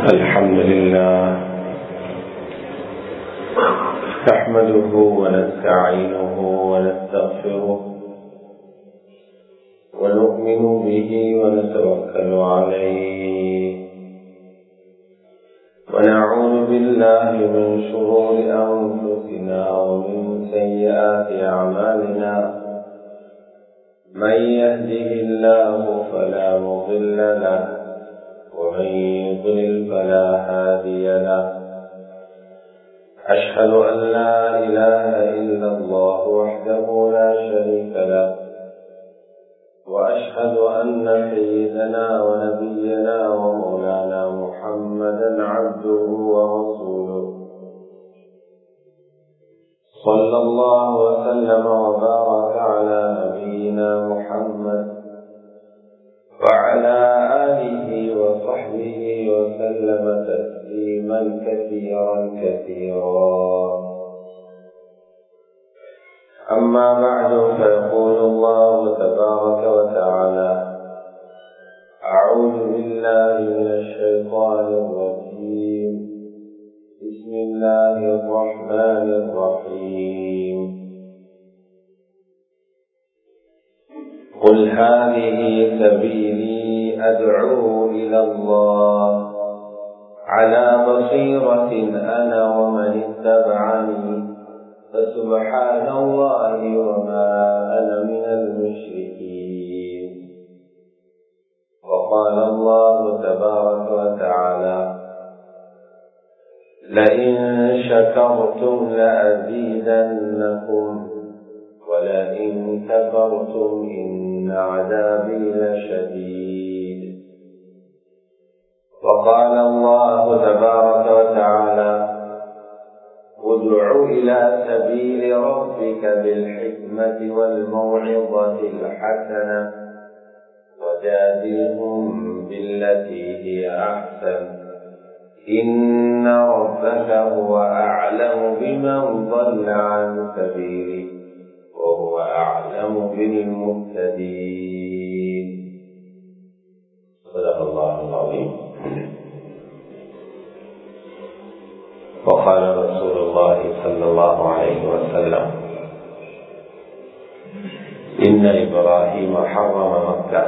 الحمد لله نحمده ونستعينه ونستغفره ونؤمن به ونتوكل عليه ونعوذ بالله من شرور أنفسنا ومن سيئات أعمالنا من يهده الله فلا مضل له ومن يضلل فلا هادي له أشهد أن لا إله إلا الله وحده لا شريك له وأشهد أن سيدنا ونبينا ومولانا محمدا عبده ورسوله صلى الله وسلم وبارك على نبينا محمد وعلى آله وصحبه وسلم تسليما كثيرا كثيرا أما بعد فيقول الله تبارك وتعالى أعوذ بالله من الشيطان الرجيم بسم الله الرحمن الرحيم قل هذه سبيلي أدعو إلى الله على بصيرة أنا ومن اتبعني فسبحان الله وما أنا من المشركين وقال الله تبارك وتعالى لئن شكرتم لأزيدنكم ولئن كفرتم إن عذابي لشديد وقال الله تبارك وتعالى ادع إلى سبيل ربك بالحكمة والموعظة الحسنة وجادلهم بالتي هي أحسن إن ربك هو أعلم بمن ضل عن سبيله وهو أعلم بالمهتدين صدق الله العظيم وقال رسول الله صلى الله عليه وسلم إن إبراهيم حرم مكة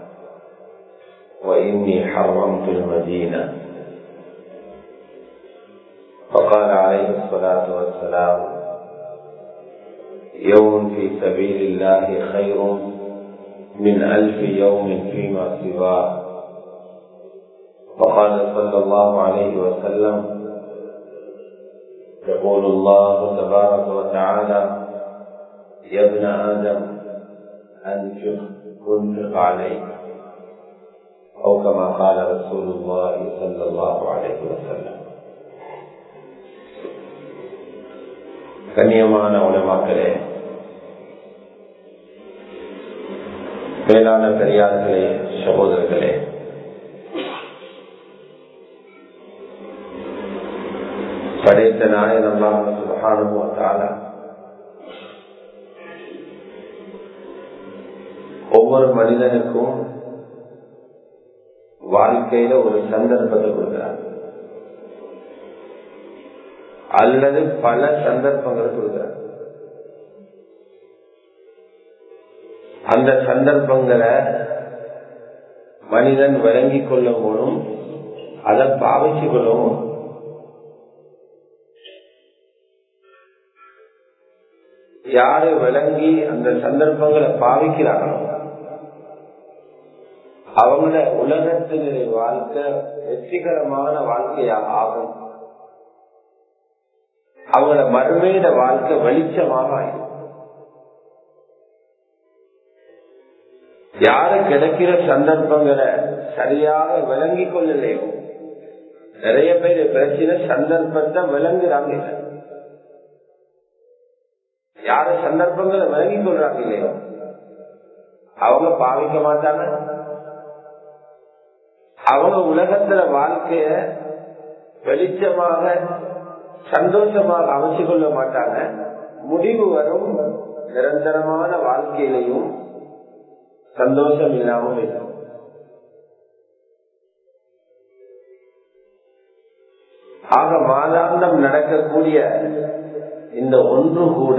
وإني حرمت المدينة فقال عليه الصلاة والسلام يوم في سبيل الله خير من ألف يوم فيما سواه وقال صلى الله عليه وسلم يقول الله تبارك وتعالى يا ابن آدم أنفق أنفق عليك أو كما قال رسول الله صلى الله عليه وسلم கண்ணியமான உலமாக்களே மேலான பெரியார்களே சகோதரர்களே படைத்த நாயன் சுகானுபவத்தால ஒவ்வொரு மனிதனுக்கும் வாழ்க்கையில ஒரு சந்தர்ப்பத்தை கொடுக்கிறார் அல்லது பல சந்தர்ப்பங்களை கொடுக்கிறார் அந்த சந்தர்ப்பங்களை மனிதன் விளங்கிக் கொள்ளவும் அதை பாவிச்சு கொள்ளவும் யாரு விளங்கி அந்த சந்தர்ப்பங்களை பாவிக்கிறாங்களோ அவங்கள உலகத்தினுடைய வாழ்க்கை வெற்றிகரமான வாழ்க்கையாக ஆகும் அவங்கள மறுமையிட வாழ்க்கை வெளிச்சமாக ஆகும் யாரு கிடைக்கிற சந்தர்ப்பங்களை சரியாக விளங்கி கொள்ளலையோ நிறைய பேர் பிரச்சனை சந்தர்ப்பத்தை விளங்குறாங்க யாரு சந்தர்ப்பங்களை விளங்கி கொள்றாங்க இல்லையோ அவங்க பாவிக்க மாட்டாங்க அவங்க உலகத்துல வாழ்க்கைய வெளிச்சமாக சந்தோஷமாக அமைச்சு கொள்ள மாட்டாங்க முடிவு வரும் நிரந்தரமான வாழ்க்கையிலையும் சந்தோஷம் இல்லாமல் இருக்கும் ஆக மாதாந்தம் நடக்கக்கூடிய இந்த ஒன்று கூட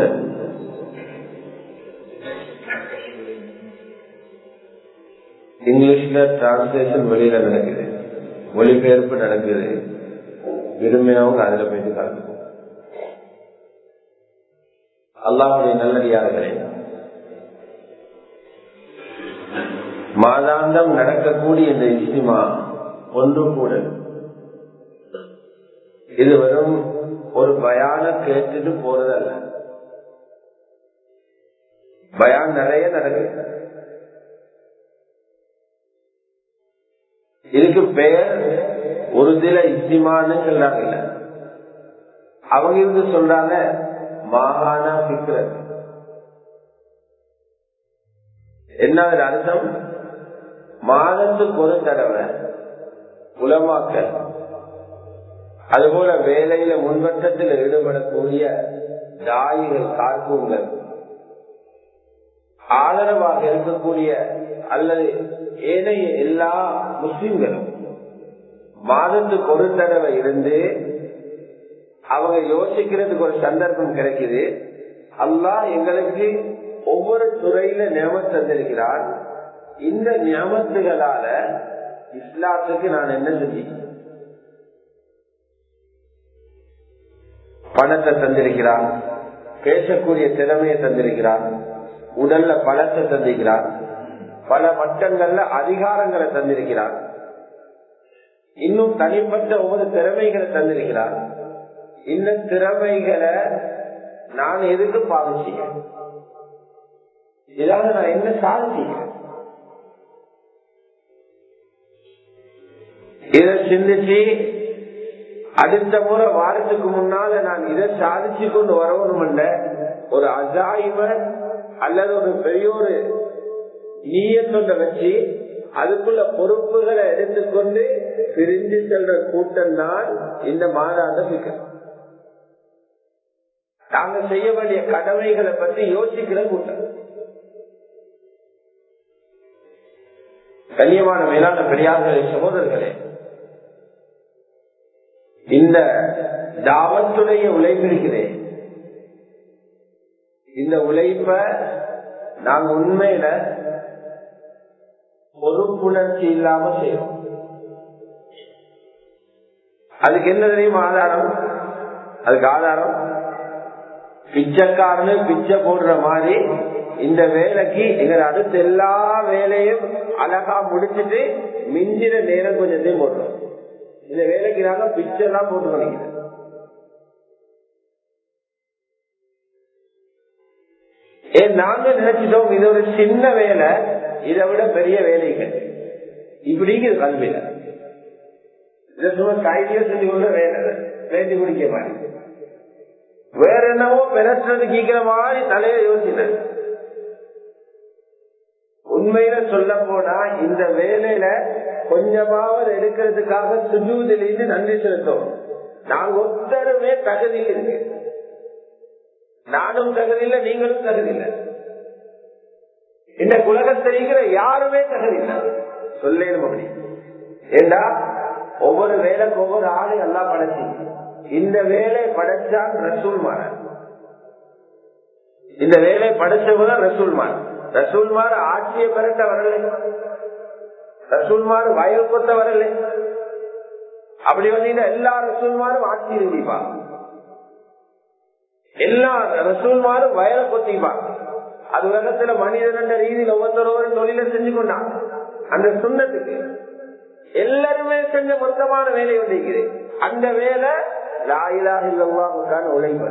இங்கிலீஷ்ல டிரான்ஸ்லேஷன் வெளியில நடக்குது மொழிபெயர்ப்பு நடக்குது விரும்பினவங்க அதுல போயிட்டு கலந்து அல்லாஹுடைய நல்லடியார்களே மாதாந்தம் நடக்கக்கூடிய இந்த இஸ்திமா ஒன்று கூட இது வெறும் ஒரு பயான கேட்டுட்டு போறதல்ல பயான் நிறைய நடக்குது இதுக்கு பெயர் ஒரு சில இஸ்திமான்னு சொல்றாங்க அவங்க இருந்து சொல்றாங்க மாகாண பிக்ரத் என்ன அர்த்தம் மாதத்துக்கு ஒரு தடவை உலமாக்கல் அதுபோல வேலையில முன்வட்டத்தில் ஈடுபடக்கூடிய தாயிகள் கார்கூங்கள் ஆதரவாக இருக்கக்கூடிய அல்லது ஏனைய எல்லா முஸ்லிம்களும் மாதத்துக்கு ஒரு தடவை இருந்து அவங்க யோசிக்கிறதுக்கு ஒரு சந்தர்ப்பம் கிடைக்குது அல்லாஹ் எங்களுக்கு ஒவ்வொரு துறையில நியமம் தந்திருக்கிறார் இந்த நியமத்துகளால இஸ்லாத்துக்கு நான் என்ன செஞ்சேன் பணத்தை தந்திருக்கிறான் பேசக்கூடிய திறமையை தந்திருக்கிறான் உடல்ல பலத்தை தந்திருக்கிறான் பல மட்டங்கள்ல அதிகாரங்களை தந்திருக்கிறான் இன்னும் தனிப்பட்ட ஒவ்வொரு திறமைகளை தந்திருக்கிறான் இந்த திறமைகளை நான் எதுக்கு பாவிச்சேன் இதாவது நான் என்ன சாதிச்சேன் இதை சிந்திச்சு அடுத்த முறை வாரத்துக்கு முன்னால நான் இதை சாதிச்சு கொண்டு வரணும் ஒரு அஜாயிம அல்லது ஒரு பெரிய ஒரு நீயத்தொண்ட வச்சு அதுக்குள்ள பொறுப்புகளை எடுத்துக்கொண்டு பிரிஞ்சு செல்ற கூட்டம் தான் இந்த மாதாந்த பிக்கல் நாங்க செய்ய வேண்டிய கடமைகளை பற்றி யோசிக்கிற கூட்டம் கண்ணியமான மேலான பெரியார்களே சகோதரர்களே இந்த தாவத்துடைய உழைப்பு இருக்கிறேன் இந்த உழைப்ப நாங்க உண்மையில பொறுப்புணர்ச்சி இல்லாம செய்யறோம் அதுக்கு என்ன தெரியும் ஆதாரம் அதுக்கு ஆதாரம் பிச்சைக்காரனு பிச்சை போடுற மாதிரி இந்த வேலைக்கு எங்க அடுத்த எல்லா வேலையும் அழகா முடிச்சுட்டு மிஞ்சின நேரம் கொஞ்சத்தையும் போடுறோம் இந்த வேலைக்கு நாங்க பிச்சை எல்லாம் போட்டு பண்ணிக்கிறோம் ஏன் நாங்க நினைச்சிட்டோம் இது ஒரு சின்ன வேலை இதை விட பெரிய வேலைகள் இப்படிங்கிற கல்வியில இதை சும்மா கையிலேயே செஞ்சு கொள்ள வேலை வேண்டி குடிக்க மாதிரி வேற என்னவோ பெறறது கீக்கிற மாதிரி தலைய யோசின உண்மையில சொல்ல போனா இந்த வேலையில கொஞ்சமாவது எடுக்கிறதுக்காக சுஜூதிலிருந்து நன்றி செலுத்தோம் நாங்க ஒத்தருமே தகுதி இருக்கு நானும் தகுதி இல்லை நீங்களும் தகுதி இல்லை இந்த உலகத்திலிருக்கிற யாருமே தகுதி இல்லை சொல்லேன் அப்படி ஏண்டா ஒவ்வொரு வேலைக்கு ஒவ்வொரு ஆளு எல்லாம் படைச்சு இந்த வேலை படைச்சான் ரசூல்மார் இந்த வேலை படைச்சவங்க ரசூல்மார் ரசூல்மார் ஆட்சியை பெறட்ட வரல ரசூல்மார் வயது கொத்த வரல அப்படி வந்து எல்லா ரசூல்மாரும் ஆட்சி இருந்திப்பாங்க எல்லா ரசூல்மாரும் வயலை கொத்திப்பாங்க அது உலகத்துல மனிதன் என்ற ரீதியில் ஒவ்வொருத்தரும் தொழில செஞ்சு கொண்டான் அந்த சுண்ணத்துக்கு எல்லாருமே செஞ்ச மொத்தமான வேலை ஒன்றிருக்குது அந்த வேலை லாயிலாக இல்லவாவுக்கான உழைப்பு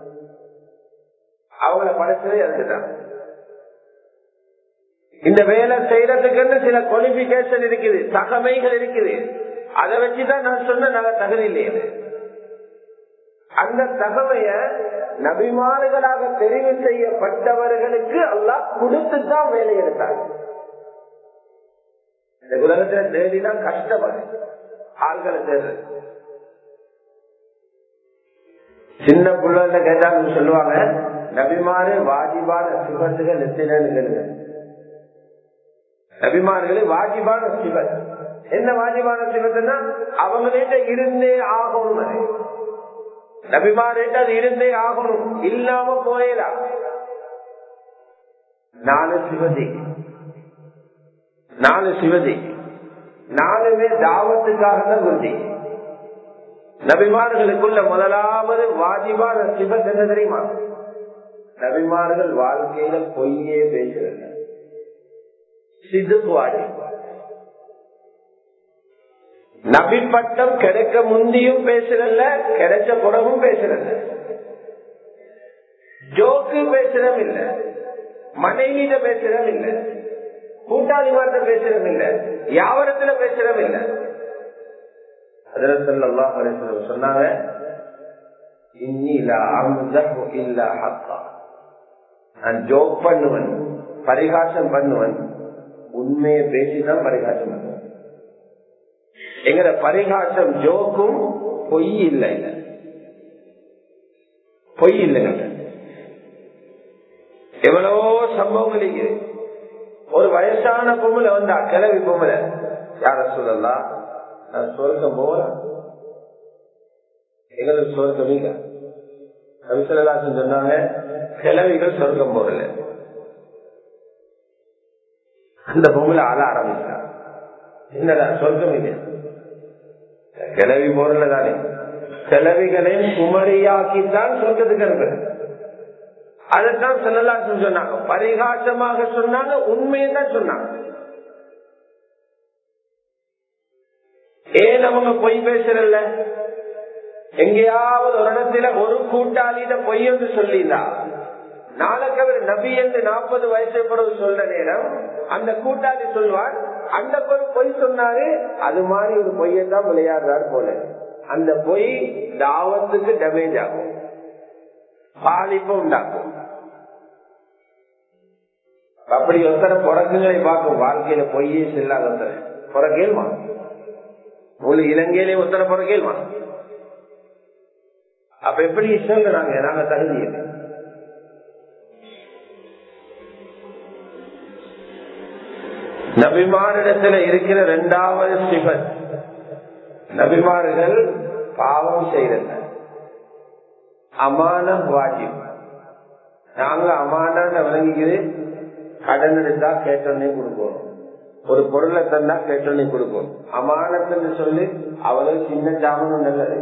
அவங்கள படைச்சதே அதுக்குதான் இந்த வேலை செய்யறதுக்குன்னு சில குவாலிபிகேஷன் இருக்குது தகமைகள் இருக்குது அதை வச்சுதான் நான் சொன்ன நல்ல தகுதி இல்லையே அந்த தகமைய நபிமாறுகளாக தெரிவு செய்யப்பட்டவர்களுக்கு அல்லாஹ் கொடுத்துதான் வேலை எடுத்தாங்க இந்த உலகத்துல தேடினா கஷ்டப்படு ஆள்களை தேடுறது சின்ன பிள்ளைங்க கேட்டாங்க சொல்லுவாங்க நபிமாறு வாஜிபான சிவத்துகள் எத்தனைன்னு கேளுங்க நபிமார்களே வாஜிபான சிவன் என்ன வாஜிபான சிவத்துனா அவங்கள்ட்ட இருந்தே ஆகணும் அது நபிமார்கிட்ட அது இருந்தே ஆகணும் இல்லாம போயலாம் நாலு சிவதி நாலு சிவதி நாலுமே தாவத்துக்காக தான் குருதி நபிமார்களுக்குள்ள முதலாவது வாஜிபான சிவத் என்ன தெரியுமா நபிமார்கள் வாழ்க்கையில பொய்யே பேசுறது சிதுக்கு வாஜிபா நபி பட்டம் கிடைக்க முந்தியும் பேசுறல்ல கிடைச்ச பிறகும் பேசுறல்ல ஜோக்கு பேசுறதும் இல்ல மனைவியிட பேசுறதும் இல்ல கூட்டாளி மார்த்த பேசுறதும் இல்ல யாவரத்துல பேசுறதும் இல்ல சொன்னாங்க நான் ஜோக் பண்ணுவன் பரிகாசம் பண்ணுவன் உண்மையை பேசிதான் பரிகாசம் பண்ணுவேன் எங்கட பரிகாசம் ஜோக்கும் பொய் இல்லை பொய் இல்லைங்க எவ்வளவோ சம்பவங்கள் இருக்குது ஒரு வயசான பொம்பளை வந்தா கிளவி பொம்பளை யார சொல்லலாம் நான் சொர்க்கம் போறேன் எங்களுக்கு சொர்க்கம் இல்ல கவிசலாசன் சொன்னாங்க கிளவிகள் சொர்க்கம் போறல அந்த பொம்பளை ஆள ஆரம்பிச்சா என்னடா சொர்க்கம் இல்லை கிளவி போறல தானே கிளவிகளையும் குமரியாக்கித்தான் சொர்க்கத்துக்கு அனுப்புறது அதைத்தான் செல்லலாம் சொன்னாங்க பரிகாசமாக சொன்னாங்க உண்மையை தான் சொன்னாங்க ஏன் அவங்க பொய் பேசுறல்ல எங்கேயாவது ஒரு இடத்துல ஒரு கூட்டாளியிட பொய் என்று சொல்லியிருந்தா நாளைக்கு அவர் நபி என்று நாற்பது வயசு பிறகு சொல்ற நேரம் அந்த கூட்டாளி சொல்வார் அந்த ஒரு பொய் சொன்னாரு அது மாதிரி ஒரு பொய்யை தான் விளையாடுறாரு போல அந்த பொய் தாவத்துக்கு டேமேஜ் ஆகும் பாதிப்பு உண்டாக்கும் அப்படி ஒருத்தர புறக்குகளை பார்க்கும் வாழ்க்கையில பொய்யே செல்லாத ஒருத்தர புறக்கேள்மா முழு இலங்கையிலே ஒருத்தர புறக்கேள்மா அப்ப எப்படி சொல்ல நாங்க நாங்க தகுதி இல்லை நபிமாரிடத்துல இருக்கிற இரண்டாவது சிவன் நபிமார்கள் பாவம் செய்யறத அமான வாஜிப் நாங்க அமான விளங்கிக்குது கடன் எடுத்தா கேட்டோன்னே கொடுக்கணும் ஒரு பொருளை தந்தா கேட்டோன்னே கொடுக்கணும் அமானத்துன்னு சொல்லி அவ்வளவு சின்ன ஜாமனும் நல்லது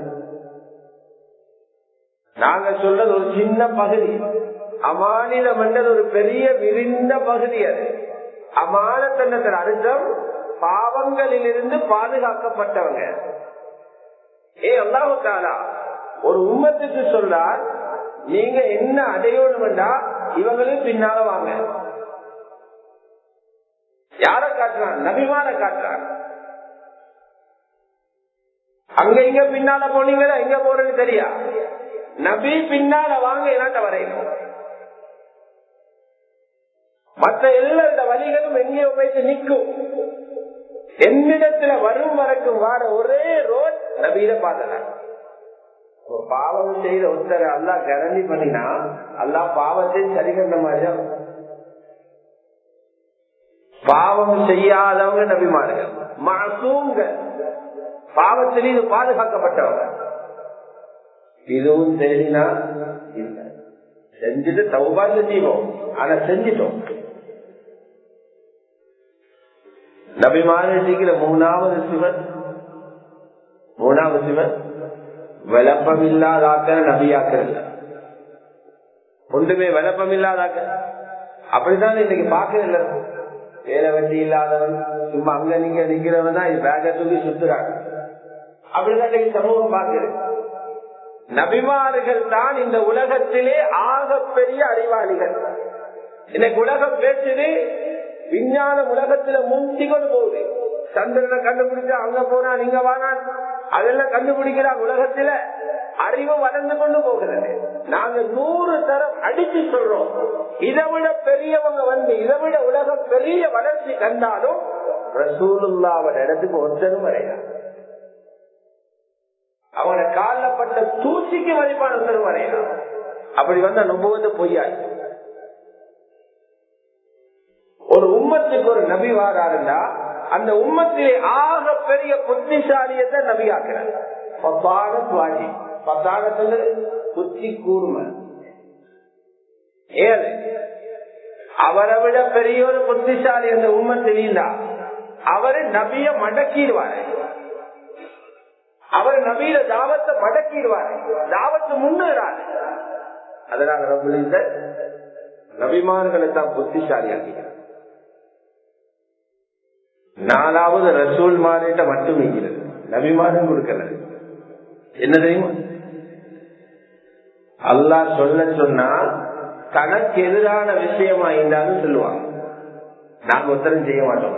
நாங்க சொல்றது ஒரு சின்ன பகுதி அமானிதம் என்றது ஒரு பெரிய விரிந்த பகுதி அது அமானத்தன்னத்தின் அர்த்தம் பாவங்களில் இருந்து பாதுகாக்கப்பட்டவங்க ஏ அல்லாஹாலா ஒரு உம்மத்துக்கு சொல்றார் நீங்க என்ன அடையணும்டா இவங்களும் பின்னால வாங்க யார காட்டுறான் நபிமான காட்டுறான் அங்க இங்க பின்னால போனீங்களா எங்க போறேன்னு தெரியா நபி பின்னால வாங்க என்னாட்ட வரையணும் மற்ற எல்லா இந்த வழிகளும் எங்கேயோ போயிட்டு நிற்கும் என்னிடத்துல வரும் வரைக்கும் வார ஒரே ரோட் நபீர பாதலாம் பாவம் செய்த ஒருத்தர் அல்லா கரண்டி பண்ணினா அல்லா பாவத்தை சரி கண்ட மாதிரிதான் பாவம் செய்யாதவங்க நபிமார்கள் மாசூங்க பாவத்தில் இது பாதுகாக்கப்பட்டவங்க இதுவும் தெரினா இல்ல செஞ்சுட்டு தௌபா செஞ்சோம் ஆனா செஞ்சிட்டோம் நபிமாரிக்கிற மூணாவது சிவன் மூணாவது சிவன் விளப்பம் இல்லாதாக்க நபியாக்கல ஒன்றுமே விளப்பம் இல்லாதாக்க அப்படித்தான் இன்னைக்கு பாக்குறதில்ல வேலை வண்டி இல்லாதவன் சும்மா அங்க நீங்க நிக்கிறவன் தான் பேக தூக்கி சுத்துறாங்க அப்படிதான் இன்னைக்கு சமூகம் பாக்குறது நபிமார்கள் தான் இந்த உலகத்திலே ஆகப்பெரிய அறிவாளிகள் இன்னைக்கு உலகம் பேசுது விஞ்ஞானம் உலகத்துல முந்தி கொண்டு போகுது சந்திரனை கண்டுபிடிச்சா அங்க போனா நீங்க வானா அதெல்லாம் கண்டுபிடிக்கிறாங்க உலகத்துல அறிவு வளர்ந்து கொண்டு போகிறது நாங்க நூறு தரம் அடிச்சு சொல்றோம் இதை விட பெரியவங்க வந்து இதை விட உலகம் பெரிய வளர்ச்சி கண்டாலும் ரசூலுல்லாவோட இடத்துக்கு ஒருத்தரும் வரையாது அவன காலப்பட்ட தூசிக்கு மதிப்பான ஒருத்தரும் வரையலாம் அப்படி வந்து அனுபவத்தை பொய்யாது ஒரு உம்மத்துக்கு ஒரு நபி வாராருந்தா அந்த உம்மத்திலே ஆக பெரிய புத்திசாலியத்தை நபியாக்குறார் பத்தானத்வாஜி பத்தானத்துல புத்தி கூர்மை ஏழு அவரை விட பெரிய ஒரு புத்திசாலி அந்த உம்மத்தில் இல்லா அவரு நபிய மடக்கிடுவாரு அவர் நபியில தாவத்தை மடக்கிடுவாரு தாவத்தை முன்னேறாரு அதனால ரபுலிந்த நபிமார்களை தான் புத்திசாலியாக்கிறார் நாலாவது ரசூல் மாறிட்ட மட்டும் இருக்கிறது நபிமாரும் கொடுக்கல என்ன தெரியுமா அல்லாஹ் சொல்ல சொன்னா தனக்கு எதிரான விஷயமா இருந்தாலும் சொல்லுவாங்க நாங்க உத்தரம் செய்ய மாட்டோம்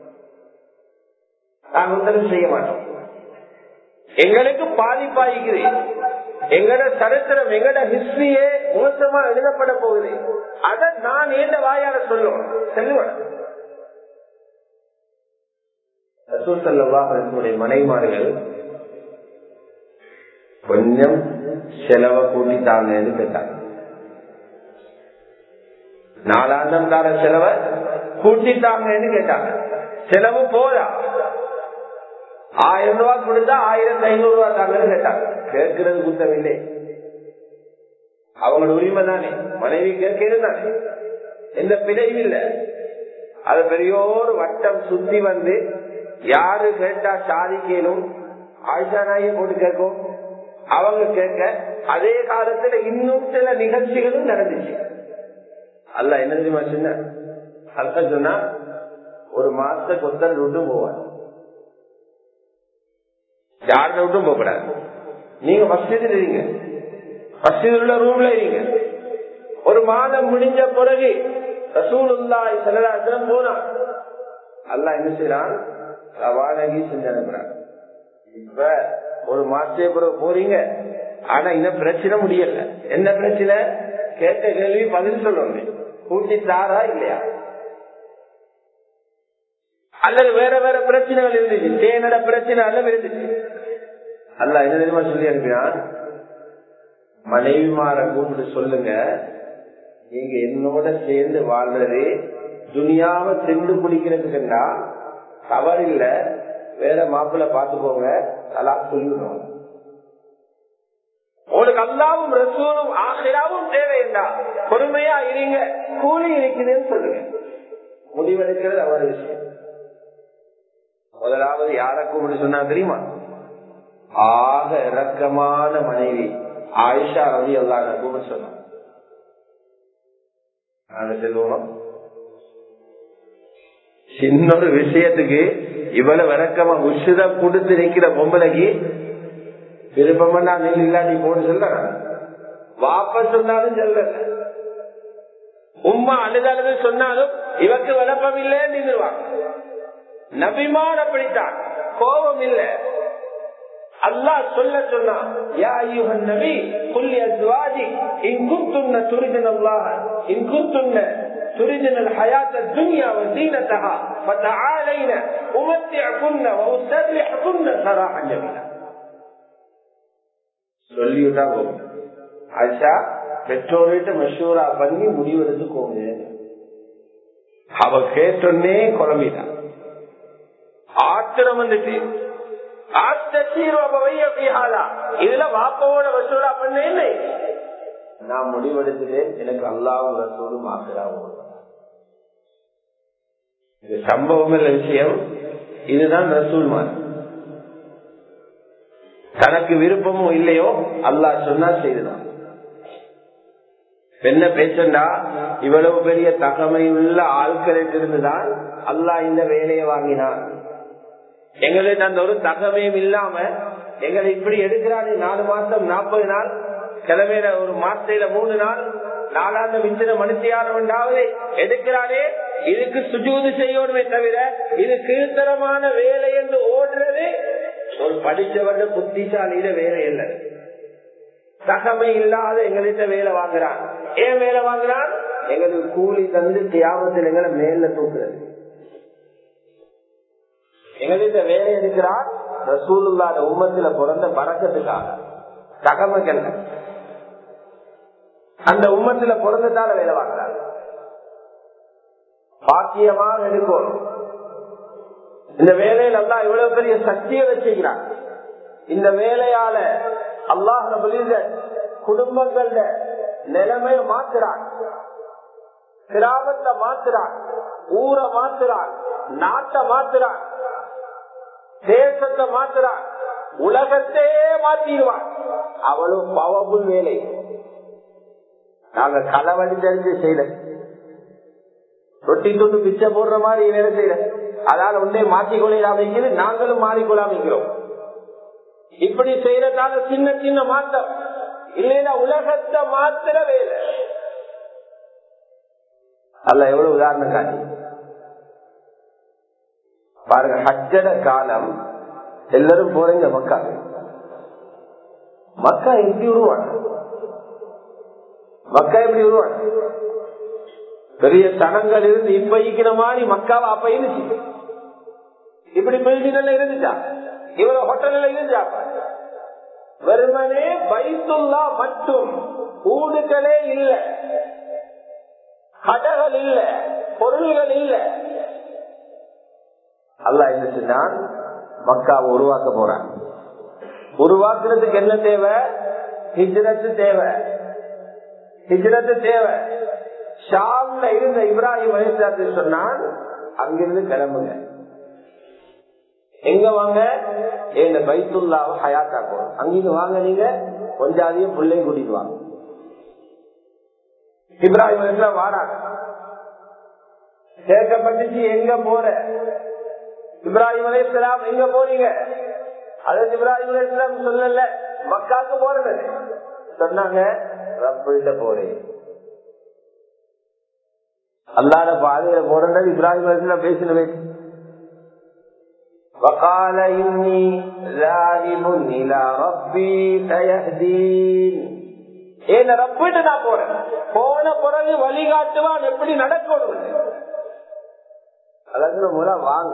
நாங்க உத்தரம் செய்ய மாட்டோம் எங்களுக்கு பாதிப்பாயிக்குது எங்கட சரித்திரம் எங்கட ஹிஸ்டரியே மோசமா எழுதப்பட போகுது அதை நான் ஏண்ட வாயால சொல்லுவேன் செல்லுவேன் மனைமார்கள் கொஞ்சம் செலவை கூட்டித்தாங்கன்னு கேட்டாங்க நாலாந்தம் தார செலவை கூட்டித்தாங்கன்னு கேட்டாங்க செலவு போதா ஆயிரம் ரூபாய் கொடுத்தா ஆயிரத்தி ஐநூறு ரூபாய் தாங்கன்னு கேட்டாங்க கேட்கிறது குத்தம் இல்லை அவங்களோட உரிமை தானே மனைவி கேட்கிறது தானே எந்த பிழையும் இல்லை அது பெரியோர் வட்டம் சுத்தி வந்து யாரு கேட்டா சாதிக்கலும் ஆயிஷா நாயை போட்டு கேட்கும் அவங்க கேட்க அதே காலத்துல இன்னும் சில நிகழ்ச்சிகளும் நடந்துச்சு அல்ல என்ன தெரியுமா சொன்ன அல்ல சொன்னா ஒரு மாசத்தை கொத்தல் விட்டும் போவார் யாருட விட்டும் போகக்கூடாது நீங்க மஸ்ஜிதில் இருங்க மஸ்ஜிதில் உள்ள ரூம்ல இருங்க ஒரு மாதம் முடிஞ்ச பிறகு ரசூலுல்லாய் செல்லலாத்திரம் போனான் அல்ல என்ன செய்யறான் ரவானகி செஞ்சு அனுப்புறான் இப்ப ஒரு மாசத்துக்கு பிறகு போறீங்க ஆனா இன்னும் பிரச்சனை முடியல என்ன பிரச்சனை கேட்ட கேள்வி பதில் சொல்லணும் கூட்டி தாரா இல்லையா அல்லது வேற வேற பிரச்சனைகள் இருந்துச்சு தேனட பிரச்சனை அல்ல இருந்துச்சு அல்ல என்ன தெரியுமா சொல்லி அனுப்பினான் மனைவிமார கூப்பிட்டு சொல்லுங்க நீங்க என்னோட சேர்ந்து வாழ்றது துனியாவை சென்று குடிக்கிறதுக்குண்டா தவறு இல்ல வேற மாப்பிள்ள பாத்துக்கோங்க தலா சொல்லிவிடுவாங்க உங்களுக்கு அல்லாவும் ரசூலும் ஆசிராவும் தேவையா பொறுமையா இருங்க கூலி இருக்குதுன்னு சொல்லுங்க முடிவெடுக்கிறது அவர் விஷயம் முதலாவது யார கூப்பிட்டு சொன்னா தெரியுமா ஆக இறக்கமான மனைவி ஆயிஷா ரவி அல்லாத கூப்பிட்டு சொன்னாங்க நாங்க செல்வோம் சின்ன ஒரு விஷயத்துக்கு இவ்வளவு விளக்கமா உஷிதம் கொடுத்து நிக்கிற பொம்பளைக்கு விருப்பமா நெல் இல்லாட்டி போட்டு சொல்ல வாப்ப சொன்னாலும் சொல்ல உம்மா அழுது அழுது சொன்னாலும் இவக்கு விளப்பம் இல்லைன்னு நின்றுவாங்க நபிமான் அப்படித்தான் கோபம் இல்ல அல்லாஹ் சொல்ல சொன்னா யா ஐயுஹன் நபி குல்லி அஸ்வாஜி இன் குன்துன்ன துரிதுன அல்லாஹ் இன் குன்துன்ன تريدن الحياة الدنيا وزينتها فتعالين أمتعكن وأسرحكن سراحا جميلا சொல்லிவிட்டாங்க ஆஷா பெற்றோர்கிட்ட மஷூரா பண்ணி முடிவெடுத்துக்கோங்க அவ கேட்டோன்னே குழம்பிட்டான் ஆத்திரம் வந்துட்டு இதுல வாப்பாவோட வசூலா பண்ண இல்லை நான் முடிவெடுத்துட்டேன் எனக்கு அல்லாவும் ரசூலும் ஆசிராவும் இது சம்பவம் இல்ல விஷயம் இதுதான் ரசூல் மாதிரி தனக்கு விருப்பமும் இல்லையோ அல்லாஹ் சொன்னா செய்துதான் என்ன பேச்சண்டா இவ்வளவு பெரிய தகமையுள்ள ஆட்களுக்கு இருந்துதான் அல்லாஹ் இந்த வேலையை வாங்கினான் எங்களுக்கு அந்த ஒரு தகமையும் இல்லாம எங்களை இப்படி எடுக்கிறாரு நாலு மாசம் நாற்பது நாள் கிழமையில ஒரு மாசத்தில மூணு நாள் நாலாண்டு மிஞ்சின மனுஷியானவண்டாவது எடுக்கிறாரே இதுக்கு சுஜூது செய்யணுமே தவிர இது கீழ்த்தரமான வேலை என்று ஓடுறது ஒரு படிச்சவங்க புத்திசாலியில வேலை இல்லை தகமை இல்லாத எங்கள்கிட்ட வேலை வாங்குறான் ஏன் வேலை வாங்குறான் எங்களுக்கு கூலி தந்து தியாகத்தில் எங்களை மேல தூக்குறது எங்கள்கிட்ட வேலை எடுக்கிறான் ரசூலுல்லாத உம்மத்துல பிறந்த பறக்கத்துக்காக தகமைகள் அந்த உம்மத்துல பிறந்ததால வேலை வாங்குறாங்க பாக்கியமாக எடுக்கணும் இந்த வேலையில அல்லா இவ்வளவு பெரிய சக்தியை வச்சுக்கிறான் இந்த வேலையால அல்லாஹ் குடும்பங்கள்ல நிலைமைய மாத்துறான் கிராமத்தை மாத்துறான் ஊரை மாத்துறான் நாட்டை மாத்துறான் தேசத்தை மாத்துறான் உலகத்தையே மாத்திடுவான் அவ்வளவு பவர்ஃபுல் வேலை நாங்க களவடி தெரிஞ்சு செய்யல ரொட்டி துண்டு பிச்சை போடுற மாதிரி வேலை செய்யல அதால உண்டே மாற்றிக்கொள்ள அமைக்கிறது நாங்களும் மாறிக்கொள்ள அமைக்கிறோம் இப்படி செய்யறதால சின்ன சின்ன மாற்றம் இல்லைன்னா உலகத்தை மாத்திர வேலை அல்ல எவ்வளவு உதாரணம் காட்டி பாருங்க ஹஜ்ஜட காலம் எல்லாரும் போறீங்க மக்கா மக்கா எப்படி உருவான மக்கா எப்படி உருவான பெரிய தனங்கள் இருந்து இப்ப ஈக்கிற மாதிரி மக்காவை அப்ப இருந்துச்சு இப்படி பில்டிங் இருந்துச்சா இவ்வளவு ஹோட்டல்ல இருந்தா வெறுமனே பைத்துல்லா மட்டும் ஊடுகளே இல்ல கடைகள் இல்ல பொருள்கள் இல்ல அல்ல என்ன செஞ்சான் மக்காவை உருவாக்க போறான் உருவாக்குறதுக்கு என்ன தேவை ஹிஜ்ரத்து தேவை ஹிஜ்ரத்து தேவை ஷாம்ல இருந்த இப்ராஹிம் அலிஸ்லாத்து சொன்னான் அங்கிருந்து கிளம்புங்க எங்க வாங்க எங்க பைத்துல்லாவை ஹயாத்தாக்கும் அங்கிருந்து வாங்க நீங்க கொஞ்சாதியும் பிள்ளையும் கூட்டிட்டு வாங்க இப்ராஹிம் அலிஸ்லாம் வாராங்க கேட்கப்பட்டுச்சு எங்க போற இப்ராஹிம் அலிஸ்லாம் எங்க போறீங்க அதற்கு இப்ராஹிம் அலிஸ்லாம் சொல்லல மக்காக்கு போறது சொன்னாங்க ரப்பிட்ட போறேன் அல்லாத பாதையில போறது இப்ராஹிம் அலிஸ்லாம் பேசின பேச்சு وقال إني ذاهب إلى ربي سيهدين ஏன் ரப்பிட்டு நான் போறேன் போன பிறகு வழிகாட்டுவான் எப்படி நடக்கணும் அதாவது மூலம் வாங்க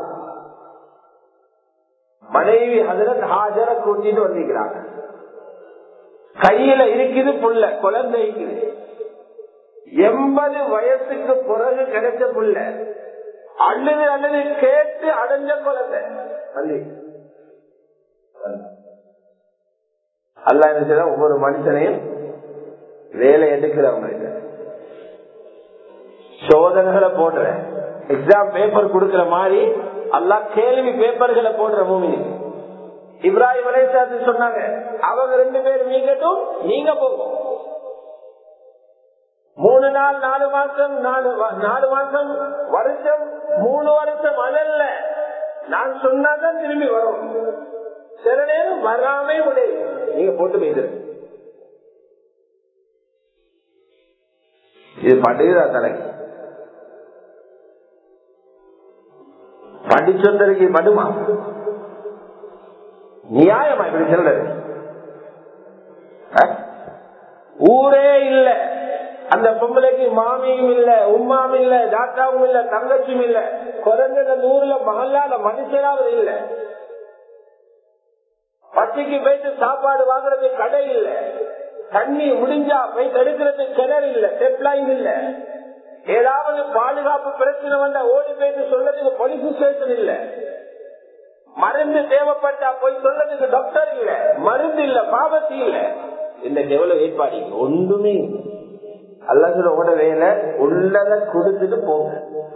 மனைவி ஹசரத் ஹாஜர கூட்டிட்டு வந்திருக்கிறாங்க கையில இருக்குது புள்ள குழந்தை இருக்குது எண்பது வயசுக்கு பிறகு கிடைச்ச புள்ள அழுது அழுது கேட்டு அடைஞ்ச குழந்தை அல்ல என்ன செய்ய ஒவ்வொரு மனுஷனையும் வேலை எடுக்கிறவங்க சோதனைகளை போடுற எக்ஸாம் பேப்பர் கொடுக்கிற மாதிரி அல்லா கேள்வி பேப்பர்களை போடுற மூமி இப்ராஹிம் அலேசாத்து சொன்னாங்க அவங்க ரெண்டு பேரும் நீங்கட்டும் நீங்க போங்க மூணு நாள் நாலு மாசம் நாலு நாலு மாசம் வருஷம் மூணு வருஷம் அதல்ல நான் சொன்னாதான் திரும்பி வரும் சில நேரம் வராமே முடியும் நீங்க போட்டு போயிட்டு இது படுகிறா தலைக்கு படிச்சொந்தருக்கு படுமா நியாயமா இப்படி சொல்றது ஊரே இல்ல அந்த பொம்பளைக்கு மாமியும் இல்ல உமாவும் இல்ல தாத்தாவும் இல்ல தங்கச்சியும் இல்ல குறைஞ்ச நூறுல மகளால மனுஷனாவது இல்ல பச்சைக்கு போயிட்டு சாப்பாடு வாங்குறது கடை இல்ல தண்ணி முடிஞ்சா போய் தடுக்கிறது கிணறு இல்ல டெப்லைன் இல்ல ஏதாவது பாதுகாப்பு பிரச்சனை வந்தா ஓடி போயிட்டு சொல்றதுக்கு போலீஸ் ஸ்டேஷன் இல்ல மருந்து தேவைப்பட்டா போய் சொல்றதுக்கு டாக்டர் இல்ல மருந்து இல்ல பாவத்தி இல்ல இந்த எவ்வளவு ஏற்பாடு ஒன்றுமே அல்லது உங்களோட வேலை உள்ளத கொடுத்துட்டு போங்க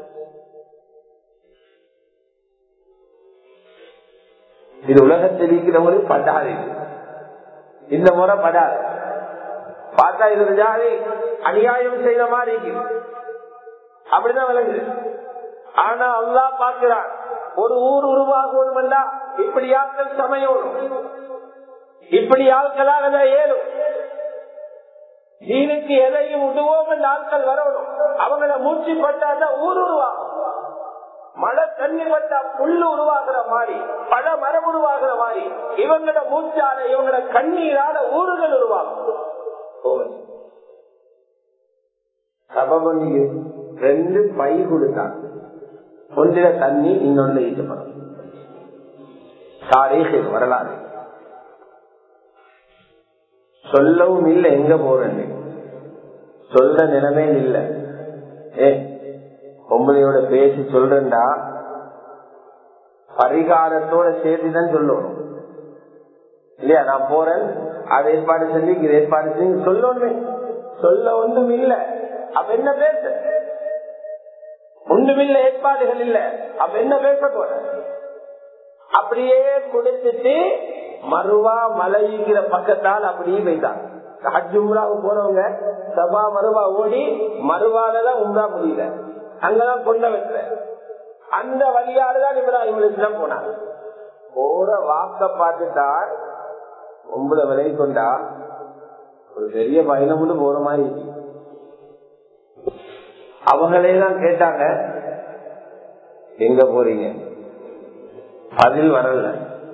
இது உலகத்தில் இருக்கிறவங்களுக்கு படாது இந்த முறை படாது பார்த்தா இது ஜாதி அநியாயம் செய்த மாதிரி இருக்குது அப்படிதான் விளங்குது ஆனா அல்லா பார்க்கிறான் ஒரு ஊர் உருவாகணும் இப்படி ஆட்கள் சமையணும் இப்படி ஆட்களாக ஏழும் நீனுக்கு எதையும் விடுவோம் என்ற ஆட்கள் வரணும் அவங்கள மூச்சு பட்டாதான் ஊர் உருவாகும் மழை தண்ணி பட்டா புல்லு உருவாகிற மாதிரி பல மரம் உருவாகிற மாதிரி இவங்களோட மூச்சால இவங்களோட கண்ணீரால ஊர்கள் உருவாகும் சபபண்டிகை ரெண்டு பை கொடுத்தாங்க ஒன்றில தண்ணி இன்னொன்று ஈட்டப்படும் தாரீக வரலாறு சொல்லவும் இல்லை எங்க போறேன்னு சொல்ற நிலைமையில் இல்லை ஏ பொம்பளையோட பேசி சொல்றா பரிகாரத்தோட சேர்த்துதான் சொல்லணும் இல்லையா நான் போறேன் அதை ஏற்பாடு செஞ்சு இது ஏற்பாடு செஞ்சு சொல்லணும் சொல்ல ஒன்றும் இல்ல அப்ப என்ன பேச ஒன்றுமில்ல ஏற்பாடுகள் இல்ல அப்ப என்ன பேச போற அப்படியே கொடுத்துட்டு மறுவா மலைங்கிற பக்கத்தால் அப்படியே வைத்தாங்க ஹஜ் உம்ராவுக்கு போனவங்க சபா மருவா ஓடி மறுவாலதான் உம்ரா முடியல அங்கதான் கொண்ட வைக்கிற அந்த வழியாடுதான் இப்ராஹிம் அலிஸ்லாம் போனாங்க போற வாக்க பார்த்துட்டார் ஒன்பது விலை கொண்டா ஒரு பெரிய பயணம் மட்டும் போற மாதிரி இருக்கு. அவங்களே தான் கேட்டாங்க எங்க போறீங்க பதில் வரல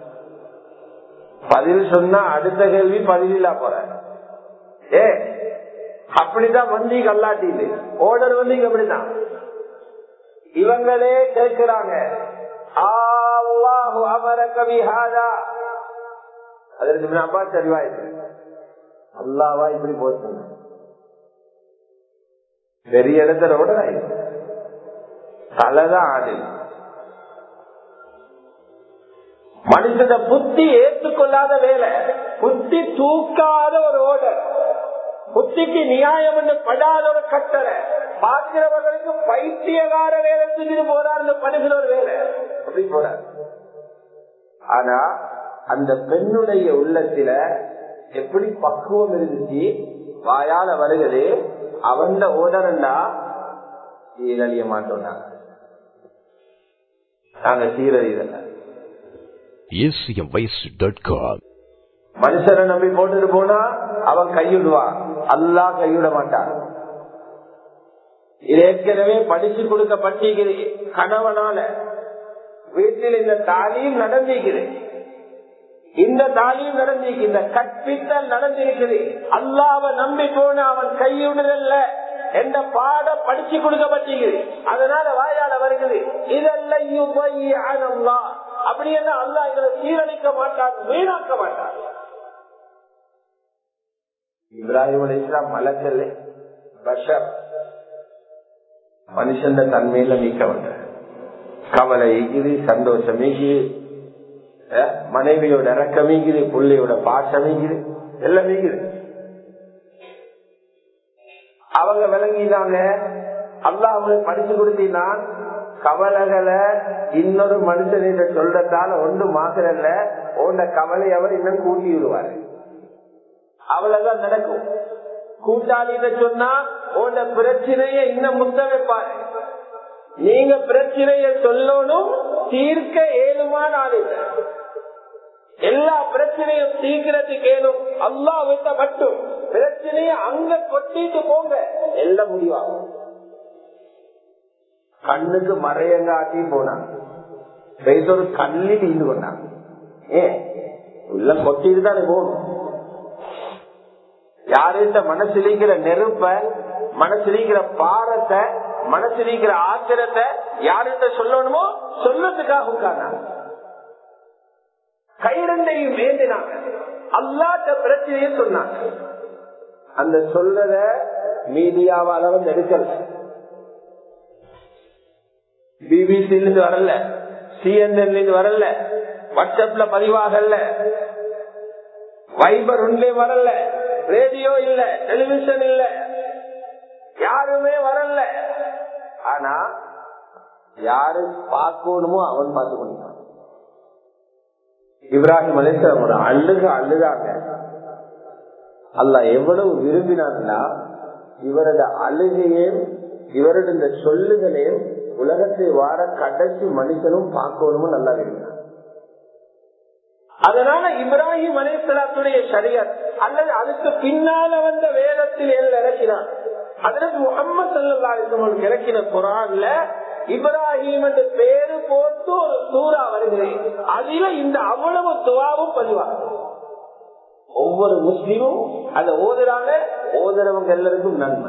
பதில் சொன்னா அடுத்த கேள்வி பதில் இல்லா போற ஏ அப்படிதான் வந்தீங்க அல்லாட்டிட்டு ஓர்டர் வந்தீங்க அப்படிதான் இவங்களே கேட்கிறாங்க அல்லாஹு அமர கவிஹாதா அதற்கு பின் அப்பா சரிவாயிருக்கு அல்லாவா இப்படி போச்சு பெரிய இடத்துல விட தலைதான் ஆடு மனுஷன புத்தி ஏற்றுக்கொள்ளாத வேலை புத்தி தூக்காத ஒரு ஓடர் புத்திக்கு நியாயம் என்று படாத ஒரு கட்டளை பார்க்கிறவர்களுக்கு பைத்தியகார வேலை செஞ்சுட்டு போறாரு படுகிற ஒரு வேலை அப்படி போறார் ஆனா அந்த பெண்ணுடைய உள்ளத்தில எப்படி பக்குவம் இருந்துச்சு வாயால வருகிறது அவன் ஓடரண்டா சீரழிய மாட்டோம் நாங்க நாங்க சீரழிதல்ல acmvoice.com மனுஷனை நம்பி போட்டுட்டு போனா அவன் கையிடுவான் அல்லா கைவிட மாட்டான் இது ஏற்கனவே படிச்சு கொடுக்கப்பட்டிருக்கிறது கணவனால வீட்டில் இந்த தாலியும் நடந்திருக்குது இந்த தாலியும் நடந்திருக்கு இந்த கற்பித்தல் நடந்திருக்குது அல்லாவ நம்பி போன அவன் கையுடுதல்ல என்ற பாடம் படிச்சு கொடுக்கப்பட்டிருக்குது அதனால வாயால வருகிறது இதெல்லாம் அப்படி என்ன அல்லா இதை சீரழிக்க மாட்டான் வீணாக்க மாட்டான் இப்ராஹிம் அலி இஸ்லாம் மலக்கல்ல பஷர் மனுஷன் தன்மையில நீக்க வந்த கவலை ஈக்குது சந்தோஷம் ஈக்குது அஹ், மனைவியோட இறக்கம் ஈக்குது பிள்ளையோட பாசம் ஈக்குது எல்லாம் ஈக்குது அவங்க விளங்கினாங்க அல்லாஹ் அவங்களுக்கு படிச்சு கொடுத்தீங்கன்னா கவலைகளை இன்னொரு மனுஷனிட்ட சொல்றதால ஒன்று மாத்திரல்ல உன்ன கவலை அவர் இன்னும் கூட்டி விடுவாரு அவ்வளவுதான் நடக்கும் கூட்டாளிகிட்ட சொன்னா உன்ன பிரச்சனைய இன்னும் முத்த வைப்பாரு நீங்க பிரச்சனைய சொல்லணும் தீர்க்க ஏழுமான ஆள் இல்ல எல்லா பிரச்சனையும் தீர்க்கிறதுக்கு ஏழும் அல்லா விட்ட மட்டும் பிரச்சனைய அங்க கொட்டிட்டு போங்க எல்லாம் முடிவாகும் கண்ணுக்கு மறையங்காட்டி போனாங்க பெய்த ஒரு கல்லில் ஈடு கொண்டாங்க ஏன் உள்ள கொட்டிட்டு தானே போகணும் யாருந்த மனசிலிக்கிற நெருப்ப மனசிலிக்கிற பாரத்தை மனசிலிக்கிற ஆத்திரத்தை யாருந்த சொல்லணுமோ சொல்லத்துக்காக உட்கார்ந்தாங்க கைரண்டையும் வேண்டினாங்க அல்லாட்ட பிரச்சனையை சொன்னாங்க அந்த சொல்லத மீடியாவால வந்து எடுக்கல பிபிசில இருந்து வரல சிஎன்என்ல இருந்து வரல வாட்ஸ்அப்ல பதிவாகல வைபர் ஒன்றே வரல ரேடியோ இல்ல டெலிவிஷன் இல்ல யாருமே வரல ஆனா யாரு பார்க்கணுமோ அவன் பார்த்து கொண்டான் இப்ராஹிம் அலிஸ்லாம் ஒரு அழுக அழுதாங்க அல்ல எவ்வளவு விரும்பினாங்கன்னா இவரது அழுகையும் இவரது இந்த சொல்லுகளையும் உலகத்தை வார கடைசி மனுஷனும் பார்க்கணுமோ நல்லா விரும்பினார் அதனால இப்ராஹிம் அலிஸ்லாத்துடைய சரியத் அல்லது அதுக்கு பின்னால வந்த வேதத்தில் எல்லாம் இறக்கினார் அதற்கு முகமது சல்லாஹ் இறக்கின குரான்ல இப்ராஹிம் என்ற பேரு போட்டு ஒரு சூறா வருகிறேன் அதுல இந்த அவ்வளவு துவாவும் பதிவாகும் ஒவ்வொரு முஸ்லீமும் அதை ஓதுறாங்க ஓதுறவங்க எல்லாருக்கும் நன்மை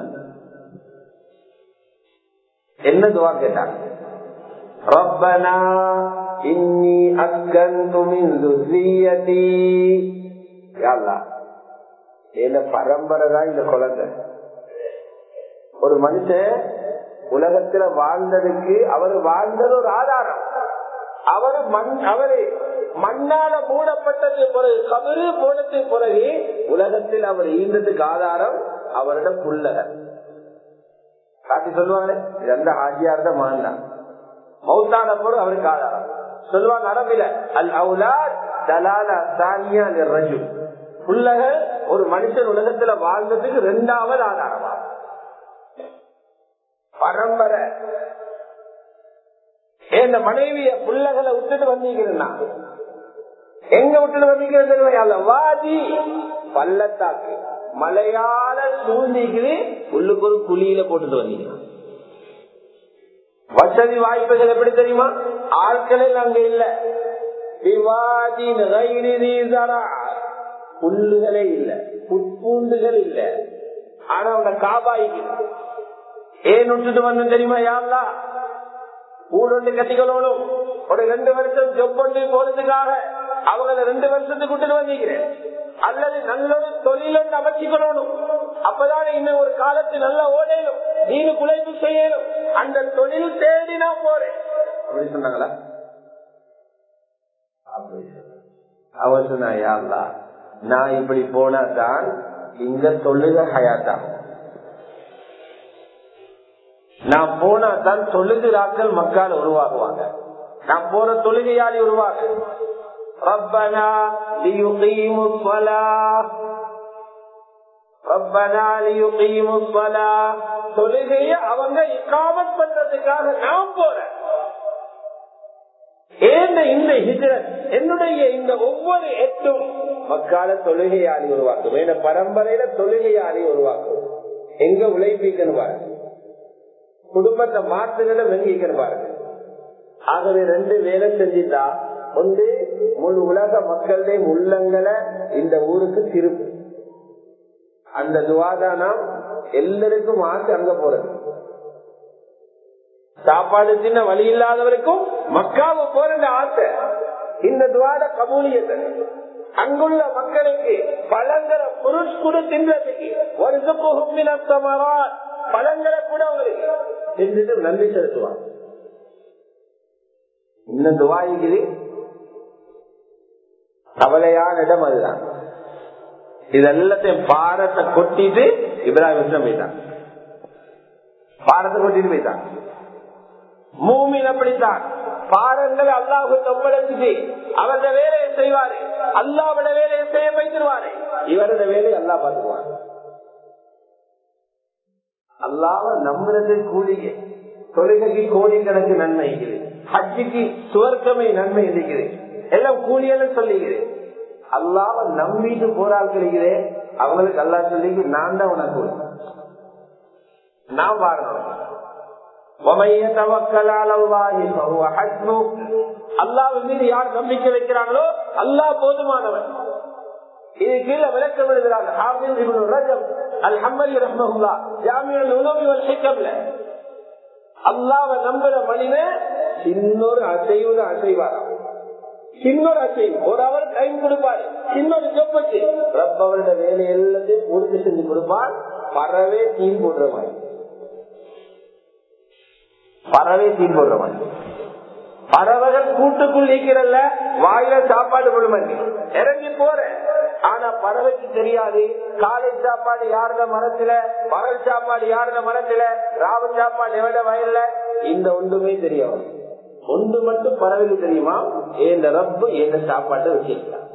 என்ன துவா கேட்டாங்க ரப்பனா இன்னி அஸ்கந்து மின் துர்ரியதி என்ன பரம்பரை தான் இந்த குழந்தை ஒரு மனுஷன் உலகத்துல வாழ்ந்ததுக்கு அவர் வாழ்ந்தது ஒரு ஆதாரம் அவரு மண் அவரு மண்ணால மூடப்பட்டது பிறகு கபரு போனது பிறகு உலகத்தில் அவர் ஈந்ததுக்கு ஆதாரம் அவரோட புள்ளகர் காட்டி சொல்லுவாங்களே இது அந்த ஆஜியார் தான் மாந்தான் மௌத்தான பொருள் அவருக்கு ஆதாரம் சொல்லுவாங்க அரபில அல் அவுலாத் தலாலா தானியா ரஜு புள்ளகள் ஒரு மனுஷன் உலகத்துல வாழ்ந்ததுக்கு ரெண்டாவது ஆதாரமா பரம்பரை என் மனைவிய புள்ளகளை விட்டுட்டு வந்தீங்கன்னா எங்க விட்டுட்டு வந்தீங்க வாதி பள்ளத்தாக்கு மலையால சூழ்ந்திக்குது உள்ளுக்கு ஒரு குழியில போட்டுட்டு வந்தீங்க வசதி வாய்ப்புகள் எப்படி தெரியுமா ஆட்களில் அங்க இல்ல புல்லுகளே இல்ல புட்பூண்டுகள் இல்ல ஆனா அவங்க காபாய்க்கு ஏன் விட்டுட்டு வந்து தெரியுமா யாருலா ஊடொண்டு கட்டிக்கணும் ஒரு ரெண்டு வருஷம் ஜொப்பொண்டு போறதுக்காக அவங்கள ரெண்டு வருஷத்துக்கு விட்டுட்டு வந்திருக்கிறேன் அல்லது நல்ல ஒரு தொழிலொன்று அமைச்சிக்கணும் அப்பதான் இன்னும் ஒரு காலத்து நல்ல ஓடையிலும் நீனு குலைப்பு செய்யணும் அந்த தொழில் தேடி நான் போறேன் அப்படி சொன்னாங்களா அவர் சொன்னா யாருலா நான் இப்படி போனா தான் இந்த தொழுக ஹயாத்தா நான் போனா தான் தொழுகிறாக்கள் மக்கள் உருவாகுவாங்க நான் போற தொழுகையாளி உருவாக ربنا ليقيموا الصلاة ربنا ليقيموا الصلاة தொழுகைய அவங்க இக்காமத் பண்றதுக்காக நான் போறேன் ஏன் இந்த ஹிஜரத் என்னுடைய இந்த ஒவ்வொரு எட்டும் மக்கால தொழுகையாளி உருவாக்கும் இந்த பரம்பரையில தொழுகையாளி உருவாக்கும் எங்க உழைப்பிக்கணும் பாருங்க குடும்பத்தை மாற்றுகளை வெங்கிக்கணும் பாருங்க ஆகவே ரெண்டு வேலை செஞ்சுட்டா ஒன்று முழு உலக மக்களுடைய உள்ளங்களை இந்த ஊருக்கு திருப்பு அந்த துவாதானம் எல்லாருக்கும் ஆசை அங்க போறது சாப்பாடு சின்ன வழி இல்லாதவருக்கும் மக்காவை போற ஆசை இந்த துவாத கபூலியத்தை அங்குள்ள மக்களுக்கு பழங்களை பொருட்குடு தின்றதுக்கு ஒரு பழங்களை கூட அவங்களுக்கு செஞ்சுட்டு நன்றி செலுத்துவாங்க இன்னும் துவாய்க்குது கவலையான இடம் அதுதான் இதெல்லாத்தையும் பாரத்தை கொட்டிட்டு இப்ராஹிம் போயிட்டான் பாரத்தை கொட்டிட்டு போயிட்டான் மூமின் அப்படித்தான் பாரங்கள் அல்லாஹு ஒப்படைச்சிட்டு அவரது வேலையை செய்வாரு அல்லாவோட வேலையை செய்ய வைத்திருவாரு இவரது வேலையை அல்லா பார்த்துக்குவாரு அல்லாவ நம்புறது கூலிಗೆ தொழுகைக்கு கோடிக்கணக்கு நன்மை இருக்குது ஹஜ்ஜுக்கு சுவர்க்கமை நன்மை இருக்குது எல்லாம் கூலியெல்லாம் சொல்லிக்கிறேன் அல்லாவ நம்பிட்டு போராக்களிக்கிறே அவங்களுக்கு அல்லா சொல்லி நான் தான் உனக்கு நான் வாழணும் அல்லாஹ் மீது யார் நம்பிக்கை வைக்கிறாங்களோ அல்லாஹ் போதுமானவன் இது கீழே விளக்கம் எழுதுறாங்க அல்லாவ நம்புற மனிதன் இன்னொரு அசைவு அசைவாராம் இன்னொரு அசைவு ஒரு அவர் டைம் கொடுப்பாரு இன்னொரு ஜொப்பச்சு ரப்பவரோட வேலை எல்லாத்தையும் பூர்த்தி செஞ்சு கொடுப்பார் பறவே தீன் போடுற மாதிரி பறவை தீன் போடுற மாதிரி பறவைகள் கூட்டுக்குள் நீக்கிறல்ல வாயில சாப்பாடு கொடுமண்டி இறங்கி போற ஆனா பறவைக்கு தெரியாது காலை சாப்பாடு யாருட மரத்துல பகல் சாப்பாடு யாருட மரத்துல ராவு சாப்பாடு எவ்வளோ வயல்ல இந்த ஒன்றுமே தெரியும் ஒன்று மட்டும் பறவைக்கு தெரியுமா இந்த ரப்பு எந்த சாப்பாட்டை வச்சிருக்கான்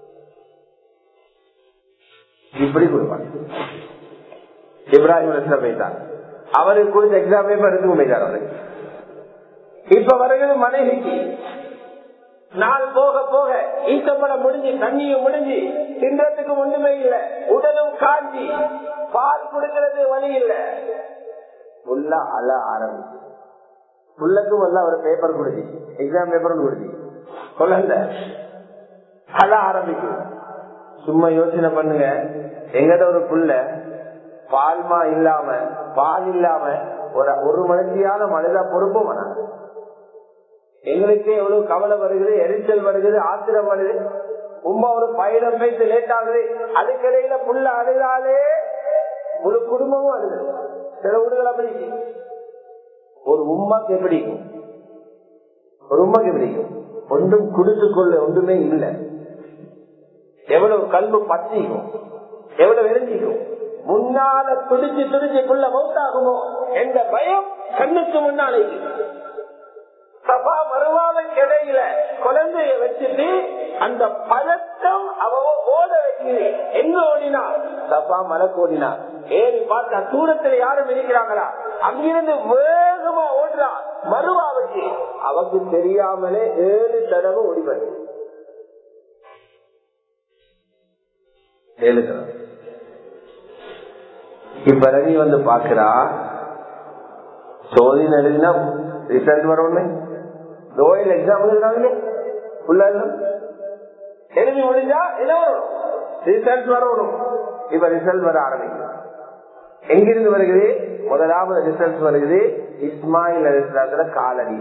இப்படி கொடுப்பாங்க இப்ராஹிம் போயிட்டாங்க அவருக்கு கொடுத்த எக்ஸாம் பேப்பர் எடுத்துக்க போயிட்டார் அவருக்கு இப்ப வருகிறது மனைவிக்கு நாள் போக போக ஈட்டப்பட முடிஞ்சு தண்ணியும் முடிஞ்சு தின்றதுக்கு ஒண்ணுமே இல்ல உடலும் காஞ்சி பால் கொடுக்கிறது வழி இல்ல உள்ள அழ ஆரம்பிச்சு புள்ளக்கும் வல்ல ஒரு பேப்பர் கொடுச்சு எக்ஸாம் பேப்பர் கொடுச்சு குழந்தை அழ ஆரம்பிக்கும் சும்மா யோசனை பண்ணுங்க எங்கிட்ட ஒரு புள்ள பால்மா இல்லாம பால் இல்லாம ஒரு ஒரு மணித்தியான மனிதா பொறுப்பு வேணாம் எங்களுக்கு எவ்வளவு கவலை வருகிறது எரிச்சல் வருகிறது ஆத்திரம் வருது உமா ஒரு பயணம் பேசி லேட் ஆகுது அதுக்கிடையில புள்ள அழுதாலே ஒரு குடும்பமும் அழுது சில வீடுகள் அப்படி ஒரு உமாக்கு எப்படிக்கும் ஒரு உமாக்கு எப்படிக்கும் ஒன்றும் குடிச்சு கொள்ள ஒன்றுமே இல்லை எவ்வளவு கல்வி பத்திக்கும் எவ்வளவு எரிஞ்சிக்கும் முன்னால துடிச்சு துடிச்சுக்குள்ள மௌத்தாகுமோ என்ற பயம் கண்ணுக்கு முன்னாலே சபா மறுவாவுக்கு இடையில குழந்தைய வச்சுட்டு அந்த பழக்கம் அவ ஓட வைக்குது எங்க ஓடினா சபா மலக்கு ஓடினா ஏறி பார்த்தா தூரத்துல யாரும் இருக்கிறாங்களா அங்கிருந்து வேகமா ஓடுறா மறுவாவுக்கு அவக்கு தெரியாமலே ஏழு தடவை ஓடிவது ஏழு தடவை இப்ப ரவி வந்து பாக்குறா சோதனை எழுதினா ரிசல்ட் வரணும் லோயல் எக்ஸாம் எழுதுறாங்களே உள்ள எழுதி முடிஞ்சா என்ன வரும் ரிசல்ட் வரணும் இப்ப ரிசல்ட் வர ஆரம்பிக்கும் எங்கிருந்து வருகிறது முதலாவது ரிசல்ட் வருகிறது இஸ்மாயில் அலிஸ்லாத்துல காலடி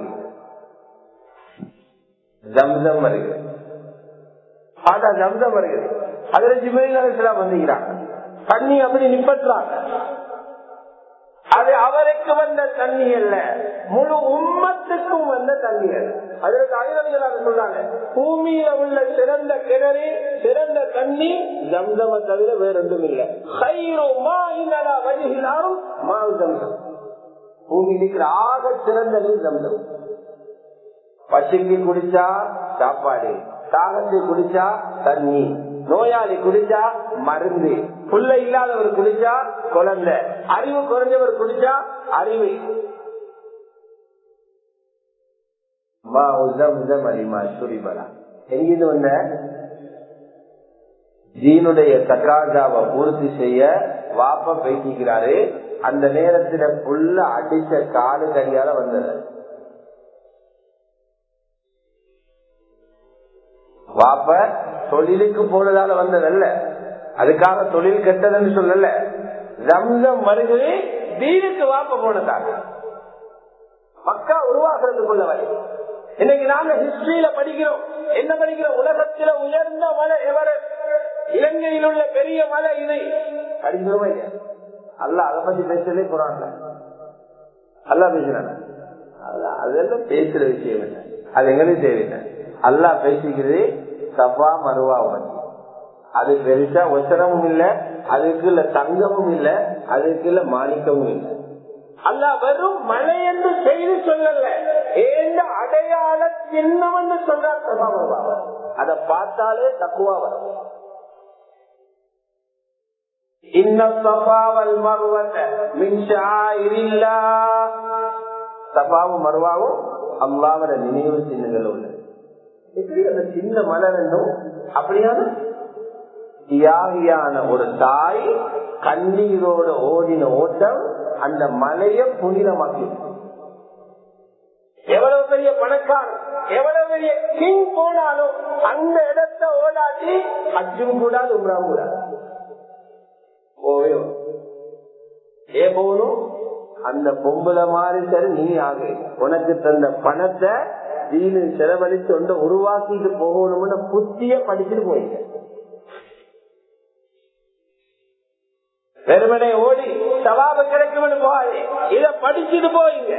ஜம்சம் வருகிறது அதான் ஜம்சம் வருகிறது அதுல ஜிமைல் அலிஸ்லாம் வந்துக்கிறாங்க தண்ணி அப்படி நிப்பற்றுறாங்க அது அவருக்கு வந்த தண்ணி அல்ல முழு உம்மத்துக்கும் வந்த தண்ணி அல்ல அதற்கு அறிவர்களாக சொல்றாங்க பூமியில உள்ள சிறந்த கிணறு சிறந்த தண்ணி ஜம்சம தவிர வேற ஒன்றும் இல்லை வழிகிலாரும் மாவு ஜம்சம் பூமி இருக்கிற ஆக சிறந்த நீர் ஜம்சம் பசுக்கு குடிச்சா சாப்பாடு தாகத்தை குடிச்சா தண்ணி நோயாளி குடிச்சா மருந்து புள்ள இல்லாதவர் குடிச்சா குழந்தை அறிவு குறைஞ்சவர் குடிச்சா அறிவு எங்கிருந்து வந்த ஜீனுடைய தக்காஜாவை பூர்த்தி செய்ய வாப்ப பேசிக்கிறாரு அந்த நேரத்துல புல்ல அடிச்ச காடு கரியால வந்தது வாப்ப தொழிலுக்கு போனதால வந்ததல்ல அதுக்காக தொழில் கெட்டதுன்னு சொல்லல ரம்சம் வருகிறது தீனுக்கு வாப்ப போனதாக மக்கா உருவாக்குறதுக்குள்ள வரை இன்னைக்கு நாங்க ஹிஸ்டரியில படிக்கிறோம் என்ன படிக்கிறோம் உலகத்தில உயர்ந்த மலை எவரெஸ்ட் இலங்கையில் உள்ள பெரிய மலை இது படிக்கிறோமா இல்லையா அல்ல அதை பத்தி பேசுறதே குரான்ல அல்லா பேசுறாங்க அதெல்லாம் பேசுற விஷயம் இல்லை அது எங்களுக்கு தேவையில்லை அல்லா பேசிக்கிறது சபா மருவா பத்தி அது பெருசா ஒசரமும் இல்ல அதுக்கு இல்ல தங்கமும் இல்ல அதுக்கு இல்ல மாணிக்கமும் இல்ல அல்ல வெறும் மழை என்று செய்து சொல்லல ஏந்த அடையாள சின்னம் என்று சொல்றார் சபா மருவா அதை பார்த்தாலே தக்குவா வரும் சபாவும் மருவாவும் அல்லாவோட நினைவு சின்னங்கள் உள்ளது எப்படி அந்த சின்ன மலை வேண்டும் அப்படியான தியாகியான ஒரு தாய் கண்ணீரோட ஓடின ஓட்டம் அந்த மலைய புனிதமாக்கி எவ்வளவு பெரிய பணக்காரன் எவ்வளவு பெரிய கிங் போனாலும் அந்த இடத்தை ஓடாட்டி அஜும் கூடாது உம்ராவும் கூடாது ஓவே ஏ போகணும் அந்த பொம்பளை மாதிரி சரி நீ ஆகு உனக்கு தந்த பணத்தை தீனு செலவழித்து ஒன்றை உருவாக்கிட்டு போகணும்னு புத்திய படிச்சுட்டு போயிங்க வெறுமனை ஓடி சவாபு கிடைக்கும்னு போகாது இத படிச்சுட்டு போயிங்க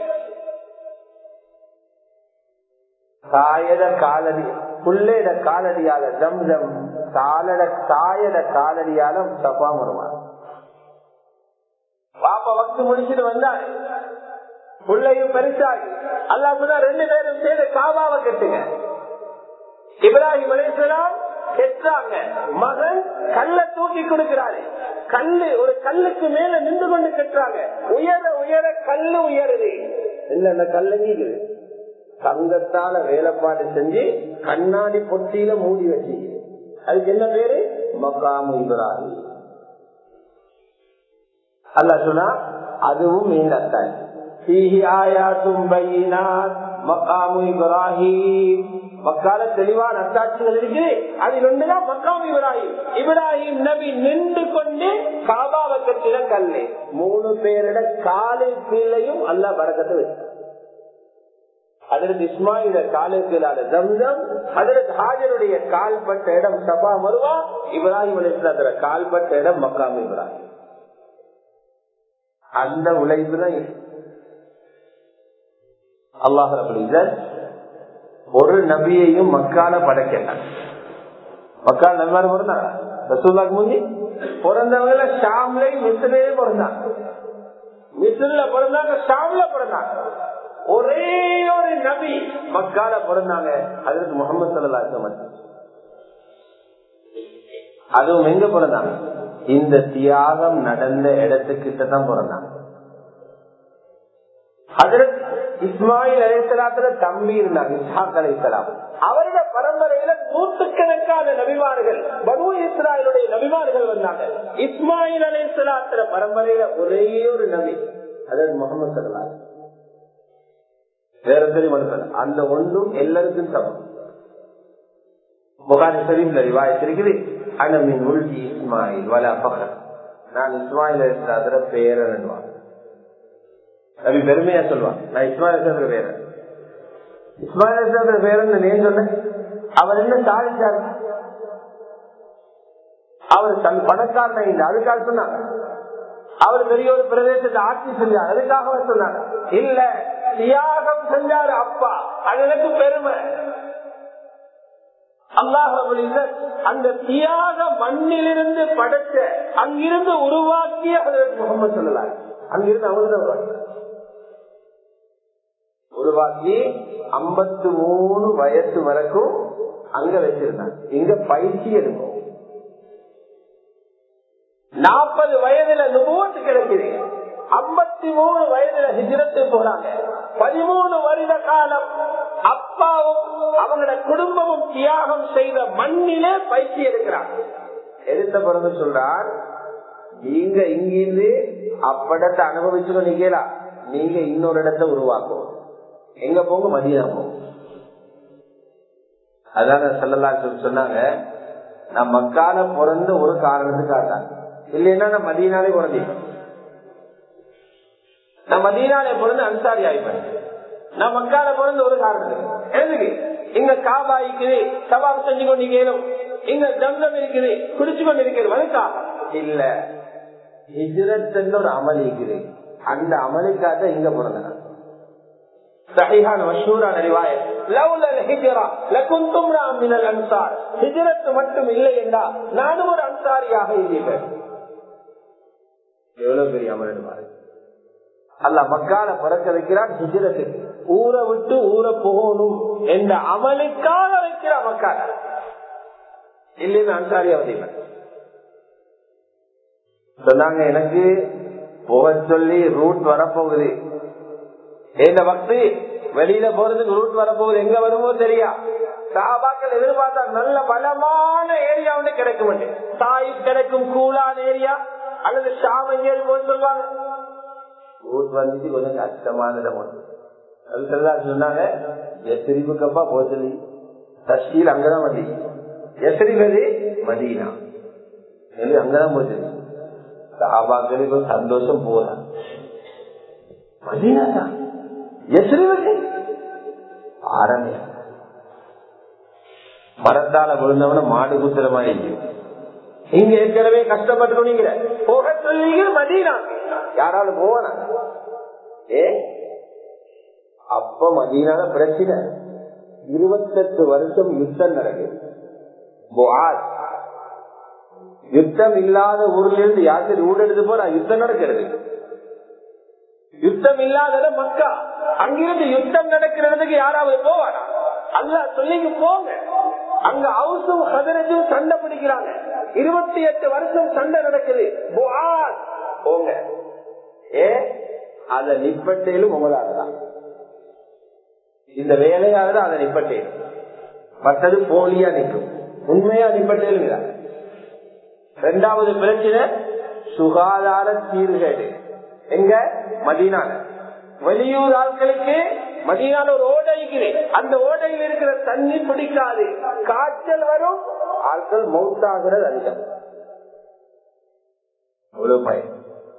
தாயட காலடி புள்ளையிட காலடியால தம் தம் காலட தாயட காலடியால சபா வருவான் பாப்பா வக்து முடிச்சுட்டு வந்தாரு பிள்ளையும் பெருசாகி அல்லா சொன்னா ரெண்டு பேரும் சேர்ந்து காபாவை கட்டுங்க இப்ராஹிம் அலிஸ்லாம் கெட்டாங்க மகன் கல்ல தூக்கி கொடுக்கிறாரு கல்லு ஒரு கல்லுக்கு மேல நின்று கொண்டு கட்டுறாங்க உயர உயர கல்லு உயருது இல்ல அந்த கல்லு நீக்குது தங்கத்தால வேலைப்பாடு செஞ்சு கண்ணாடி பொட்டியில மூடி வச்சு அதுக்கு என்ன பேரு மக்காமு இப்ராஹிம் அல்ல சொன்னா அதுவும் மீண்டத்தான் மக்கால தெளிவான அத்தாட்சிகள் இருக்கு அதில் ஒன்றுதான் மக்காம் இப்ராஹிம் இப்ராஹிம் நபி நின்று கொண்டு காபாவை கட்டின கல்லு மூணு பேரிட காலு கீழையும் அல்ல பறக்கத்தை வச்சார் அதற்கு இஸ்மாயில காலு கீழால தம்சம் அதற்கு ஹாஜருடைய கால்பட்ட இடம் சபா வருவா இப்ராஹிம் அலிஸ்லாத்துல கால்பட்ட இடம் மக்காம் இப்ராஹிம் அந்த உழைப்பு தான் அல்லாஹ் ஒரு நபியையும் மக்கால படைக்கல மக்கால் நபிமாரு பிறந்தாங்க ரசூல்லாக்கு முந்தி பிறந்தவங்கள ஷாம்லையும் மிஸ்ரே பிறந்தாங்க மிஸ்ரில பிறந்தாங்க ஷாம்ல பிறந்தாங்க ஒரே ஒரு நபி மக்கால பிறந்தாங்க அதற்கு முகமது சல்லா அதுவும் எங்க பிறந்தாங்க இந்த தியாகம் நடந்த இடத்துக்கிட்ட தான் பிறந்தாங்க அதற்கு இஸ்மாயில் அலைத்தலாத்துல தம்பி இருந்தாங்க இஸ்ஹாக் அலைத்தலாம் அவருடைய பரம்பரையில நூற்றுக்கணக்கான நபிமார்கள் பனு இஸ்ராயலுடைய நபிமார்கள் வந்தாங்க இஸ்மாயில் அலைத்தலாத்திர பரம்பரையில ஒரே ஒரு நபி அதாவது முகமது சல்லா வேற தெரியும் அந்த ஒன்றும் எல்லாருக்கும் சமம் புகாரி ஷரீஃப்ல ரிவாயத் இருக்குது அனமின் உள்ஜி இஸ்மாயில் வலா பகர் நான் இஸ்மாயில் அலைத்தலாத்திர பேரன் நபி பெருமையா சொல்லுவான் நான் இஸ்மாயில் பேரன் இஸ்மாயில் பேரன் ஏன் சொன்னேன் அவர் என்ன சாதிச்சாரு அவர் தன் பணக்காரனை இல்லை அதுக்காக சொன்னாங்க அவர் பெரிய ஒரு பிரதேசத்தை ஆட்சி செஞ்சார் அதுக்காக சொன்னாங்க இல்ல தியாகம் செஞ்சாரு அப்பா அது எனக்கு பெருமை அல்லாஹ் அந்த தியாக மண்ணிலிருந்து படைச்ச அங்கிருந்து உருவாக்கிய முகமது சொல்லலாம் அங்கிருந்து அவங்க உருவாக்கி உருவாக்கி ஐம்பத்தி மூணு வயசு வரைக்கும் அங்க வச்சிருந்தாங்க இங்க பயிற்சி எடுக்கும் நாற்பது வயதுல நுபுவத்து கிடைக்குது ஐம்பத்தி மூணு வயதுல ஹிஜரத்து போறாங்க பதிமூணு வருட காலம் அப்பாவும் அவங்களோட குடும்பமும் தியாகம் செய்த மண்ணிலே பயிற்சி எடுக்கிறாங்க எடுத்த பிறகு சொல்றார் நீங்க இங்கிருந்து அப்படத்தை அனுபவிச்சுக்கோ நீங்களா நீங்க இன்னொரு இடத்தை உருவாக்கும் எங்க போங்க மதியா போங்க அதான் செல்லலாம் சொன்னாங்க நான் மக்கால பிறந்த ஒரு காரணத்துக்காக இல்லைன்னா நான் மதியனாலே பிறந்தேன் நான் மதியனாலே பிறந்து அன்சாரி ஆயிப்பேன் நான் மக்கால பிறந்த ஒரு காரணத்துக்கு எதுக்கு இங்க காபா இருக்குது சவாப் செஞ்சு கொண்டிருக்கணும் இங்க தந்தம் இருக்குது குடிச்சு கொண்டு இருக்கிறது அதுக்கா இல்ல ஹிஜரத் ஒரு அமல் இருக்குது அந்த அமலுக்காக இங்க பிறந்தேன் சஹிஹான மஷூரான ரிவாயத் லவ்லல் ஹிஜ்ரா லகுந்தும் மினல் அன்சார் ஹிஜ்ரத் மட்டும் இல்லை என்றா நானும் ஒரு அன்சாரியாக இருந்தேன் எவ்வளவு பெரிய அமல் அல்ல மக்கால பிறக்க வைக்கிறான் ஹிஜ்ரத்துக்கு ஊரை விட்டு ஊரை போகணும் என்ற அமலுக்காக வைக்கிறான் மக்கால இல்லைன்னு அன்சாரியா வந்தீங்க சொன்னாங்க எனக்கு போக சொல்லி ரூட் வரப்போகுது இந்த பக்தி வெளியில போறதுக்கு ரூட் வரப்போகுது எங்க வருமோ தெரியா சாபாக்கள் எதிர்பார்த்தா நல்ல பலமான ஏரியா ஒன்று கிடைக்கும் தாயிப் கிடைக்கும் கூலான ஏரியா அல்லது ஷாம் எங்கேயாவது போய் சொல்லுவாங்க ரூட் வந்துச்சு கொஞ்சம் கஷ்டமான இடம் ஒன்று சொன்னாங்க எஸ்ரிபுக்கப்பா போக சொல்லி தஷ்கீல் அங்கதான் வந்து எஸ்ரிபதி மதீனா சொல்லி அங்கதான் போச்சு சாபாக்களுக்கு சந்தோஷம் போதா மதீனா தான் எஸ்ரிவுக்கு ஆரம்பி மரத்தால விழுந்தவன மாடு குத்துற மாதிரி இங்க ஏற்கனவே கஷ்டப்பட்டு போக சொல்லி மதீனா யாராவது போவானா ஏ அப்ப மதீனால பிரச்சனை இருபத்தெட்டு வருஷம் யுத்தம் நடக்குது யுத்தம் இல்லாத ஊர்ல இருந்து யாருக்கு ஊடெடுத்து போறா யுத்தம் நடக்கிறது யுத்தம் இல்லாத மக்கா அங்கிருந்து யுத்தம் நடக்கிறதுக்கு யாராவது போவாரா அல்ல சொல்லிங்க போங்க அங்க ஹவுசும் ஹதரஜும் சண்டை பிடிக்கிறாங்க இருபத்தி எட்டு வருஷம் சண்டை நடக்குது போங்க ஏ அத நிப்பட்டையிலும் உங்களாலதான் இந்த வேலையாவது அதை நிப்பட்டேன் மற்றது போலியா நிற்கும் உண்மையா நிப்பட்டையிலும் இரண்டாவது பிரச்சனை சுகாதார சீர்கேடு எங்க மதீனால வெளியூர் ஆட்களுக்கு மதியான ஒரு ஓடை இருக்குது அந்த ஓடையில் இருக்கிற தண்ணி பிடிக்காது காய்ச்சல் வரும் ஆட்கள் மவுத்தாகிறது அதிகம் அவ்வளவு பயம்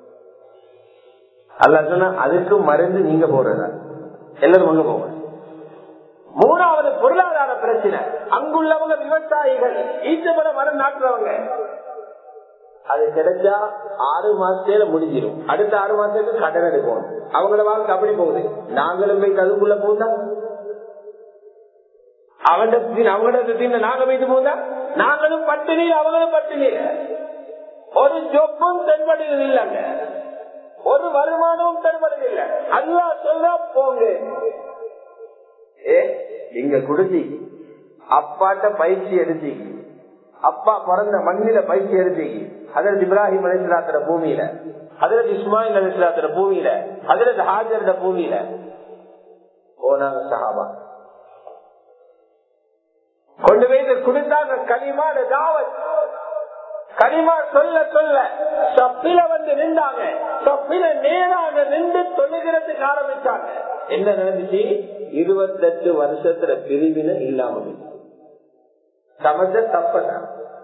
அல்ல சொன்னா அதுக்கு மருந்து நீங்க போடுறதா எல்லாரும் அங்க போங்க மூணாவது பொருளாதார பிரச்சனை அங்குள்ளவங்க விவசாயிகள் ஈச்சபட மரம் நாட்டுறவங்க அது கிடைச்சா ஆறு மாசத்துல முடிஞ்சிடும் அடுத்த ஆறு மாசத்துக்கு கடன் எடுக்கணும் அவங்கள வாழ்க்கை அப்படி போகுது நாங்களும் போய் அதுக்குள்ள போகுதா அவங்கள்ட்ட அவங்களோட தீன நாங்க வைத்து போதா நாங்களும் பட்டினி அவங்களும் பட்டினி ஒரு ஜொப்பும் தென்படுகிறது இல்லைங்க ஒரு வருமானமும் தென்படுகிறது இல்லை அல்லா சொல்றா போங்க ஏ இங்க குடிச்சி அப்பாட்ட பயிற்சி எடுத்தி அப்பா பிறந்த மண்ணில பயிற்சி எடுத்தி அதற்கு இப்ராஹிம் அலிஸ்லாத்திர பூமியில அதற்கு இஸ்மாயில் அலிஸ்லாத்திர பூமியில அதற்கு ஹாஜரோட பூமியில போனாங்க சஹாபா கொண்டு போய் குடித்தாங்க களிமாட தாவத் களிமா சொல்ல சொல்ல சப்பில வந்து நின்றாங்க சப்பில நேராக நின்று தொழுகிறதுக்கு ஆரம்பிச்சாங்க என்ன நடந்துச்சு இருபத்தெட்டு வருஷத்துல பிரிவினை இல்லாம சமஜ தப்பதான்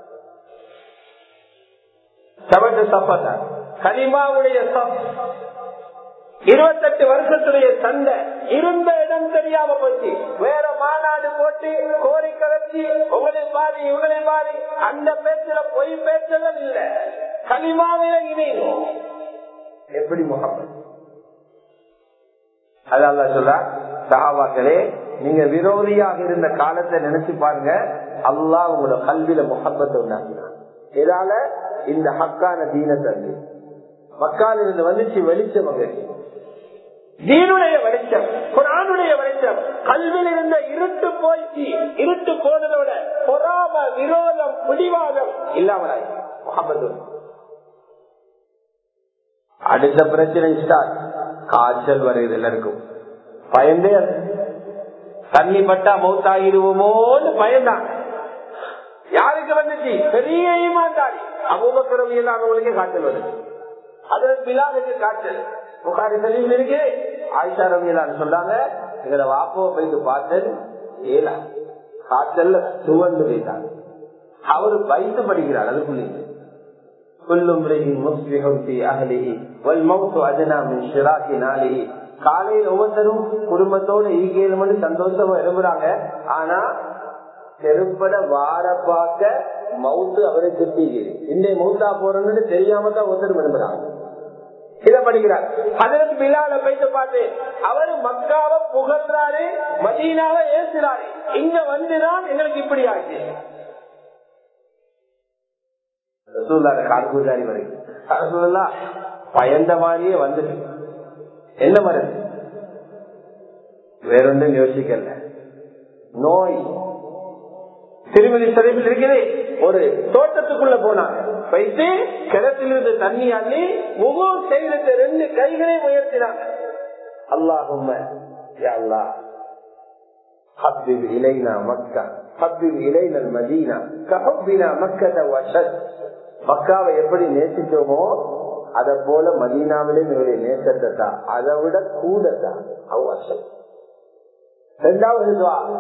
சமஜ தப்பதான் கனிமாவுடைய சப் இருபத்தெட்டு வருஷத்துடைய சண்டை இருந்த இடம் தெரியாம போச்சு வேற மாநாடு போட்டு கோரிக்கை வச்சு உங்களை பாதி இவங்களை பாதி அந்த பேச்சுல பொய் பேச்சதல் இல்ல கனிமாவில இணையும் எப்படி முகமது அதான் சொல்ற சகாபாக்களே நீங்க விரோதியாக இருந்த காலத்தை நினைச்சு பாருங்க அல்லாஹ் உங்களோட கல்வியில முகப்பத்தை உண்டாக்கினான் இதால இந்த ஹக்கான தீன தந்து மக்கால் இருந்து வந்துச்சு வெளிச்சவங்க தீனுடைய வெளிச்சம் குரானுடைய வெளிச்சம் கல்வியில் இருந்த இருட்டு போய்ச்சி இருட்டு போனதோட பொறாம விரோதம் பிடிவாதம் இல்லாமலாய் முகமது அடுத்த பிரச்சனை ஸ்டார்ட் காய்ச்சல் வருது எல்லாருக்கும் பயந்தே தண்ணி பட்டா மௌத்தாகிடுவோமோன்னு பயந்தாங்க யாருக்கு வந்துச்சு பெரிய ஈமான்தாரி அபூபக்கரவியெல்லாம் அவங்களுக்கே காய்ச்சல் வருது அதற்கு பிலாலுக்கு காய்ச்சல் புகாரி தெளிவில் இருக்கு ஆயிஷா ரவியலான்னு சொல்றாங்க எங்களை வாப்போ போயிட்டு பார்த்தேன் ஏலா காய்ச்சல்ல துவண்டு போயிட்டாங்க அவரு பைத்து படிக்கிறார் அதுக்குள்ளே காலையில் ஒவ்வொருத்தரும் குடும்பத்தோட ஈகேழு மணி சந்தோஷமா எழுப்புறாங்க ஆனா செருப்பட வார பார்க்க மவுத்து அவரை திட்டிக்குது இன்னை மவுத்தா போறோம்னு தெரியாம தான் ஒருத்தர் விரும்புறாங்க இத படிக்கிறார் அதற்கு பிலால போயிட்டு பார்த்து அவரு மக்காவை புகழ்றாரு மதீனாவை ஏசுறாரு இங்க வந்துதான் எங்களுக்கு இப்படி ஆச்சு கார்கூதாரி வரைக்கும் பயந்த மாதிரியே வந்துட்டு என்ன மருந்து வேறொன்றும் யோசிக்கல நோய் திருமதி சரிவில் இருக்குது ஒரு தோட்டத்துக்குள்ள போனாங்க வைத்து கிணத்திலிருந்து தண்ணி அள்ளி முகம் செய்த ரெண்டு கைகளை உயர்த்தினாங்க அல்லாஹும் ஹப்பில் இலைனா மக்கா ஹப்பில் இலைனல் மதீனா கஹப்பினா மக்கத வஷத் மக்காவை எப்படி நேசிச்சோமோ அத போல மதீனாவிலே இவருடைய நேசத்தை தான் அதை விட கூட தான் அவ் வஷத் ரெண்டாவது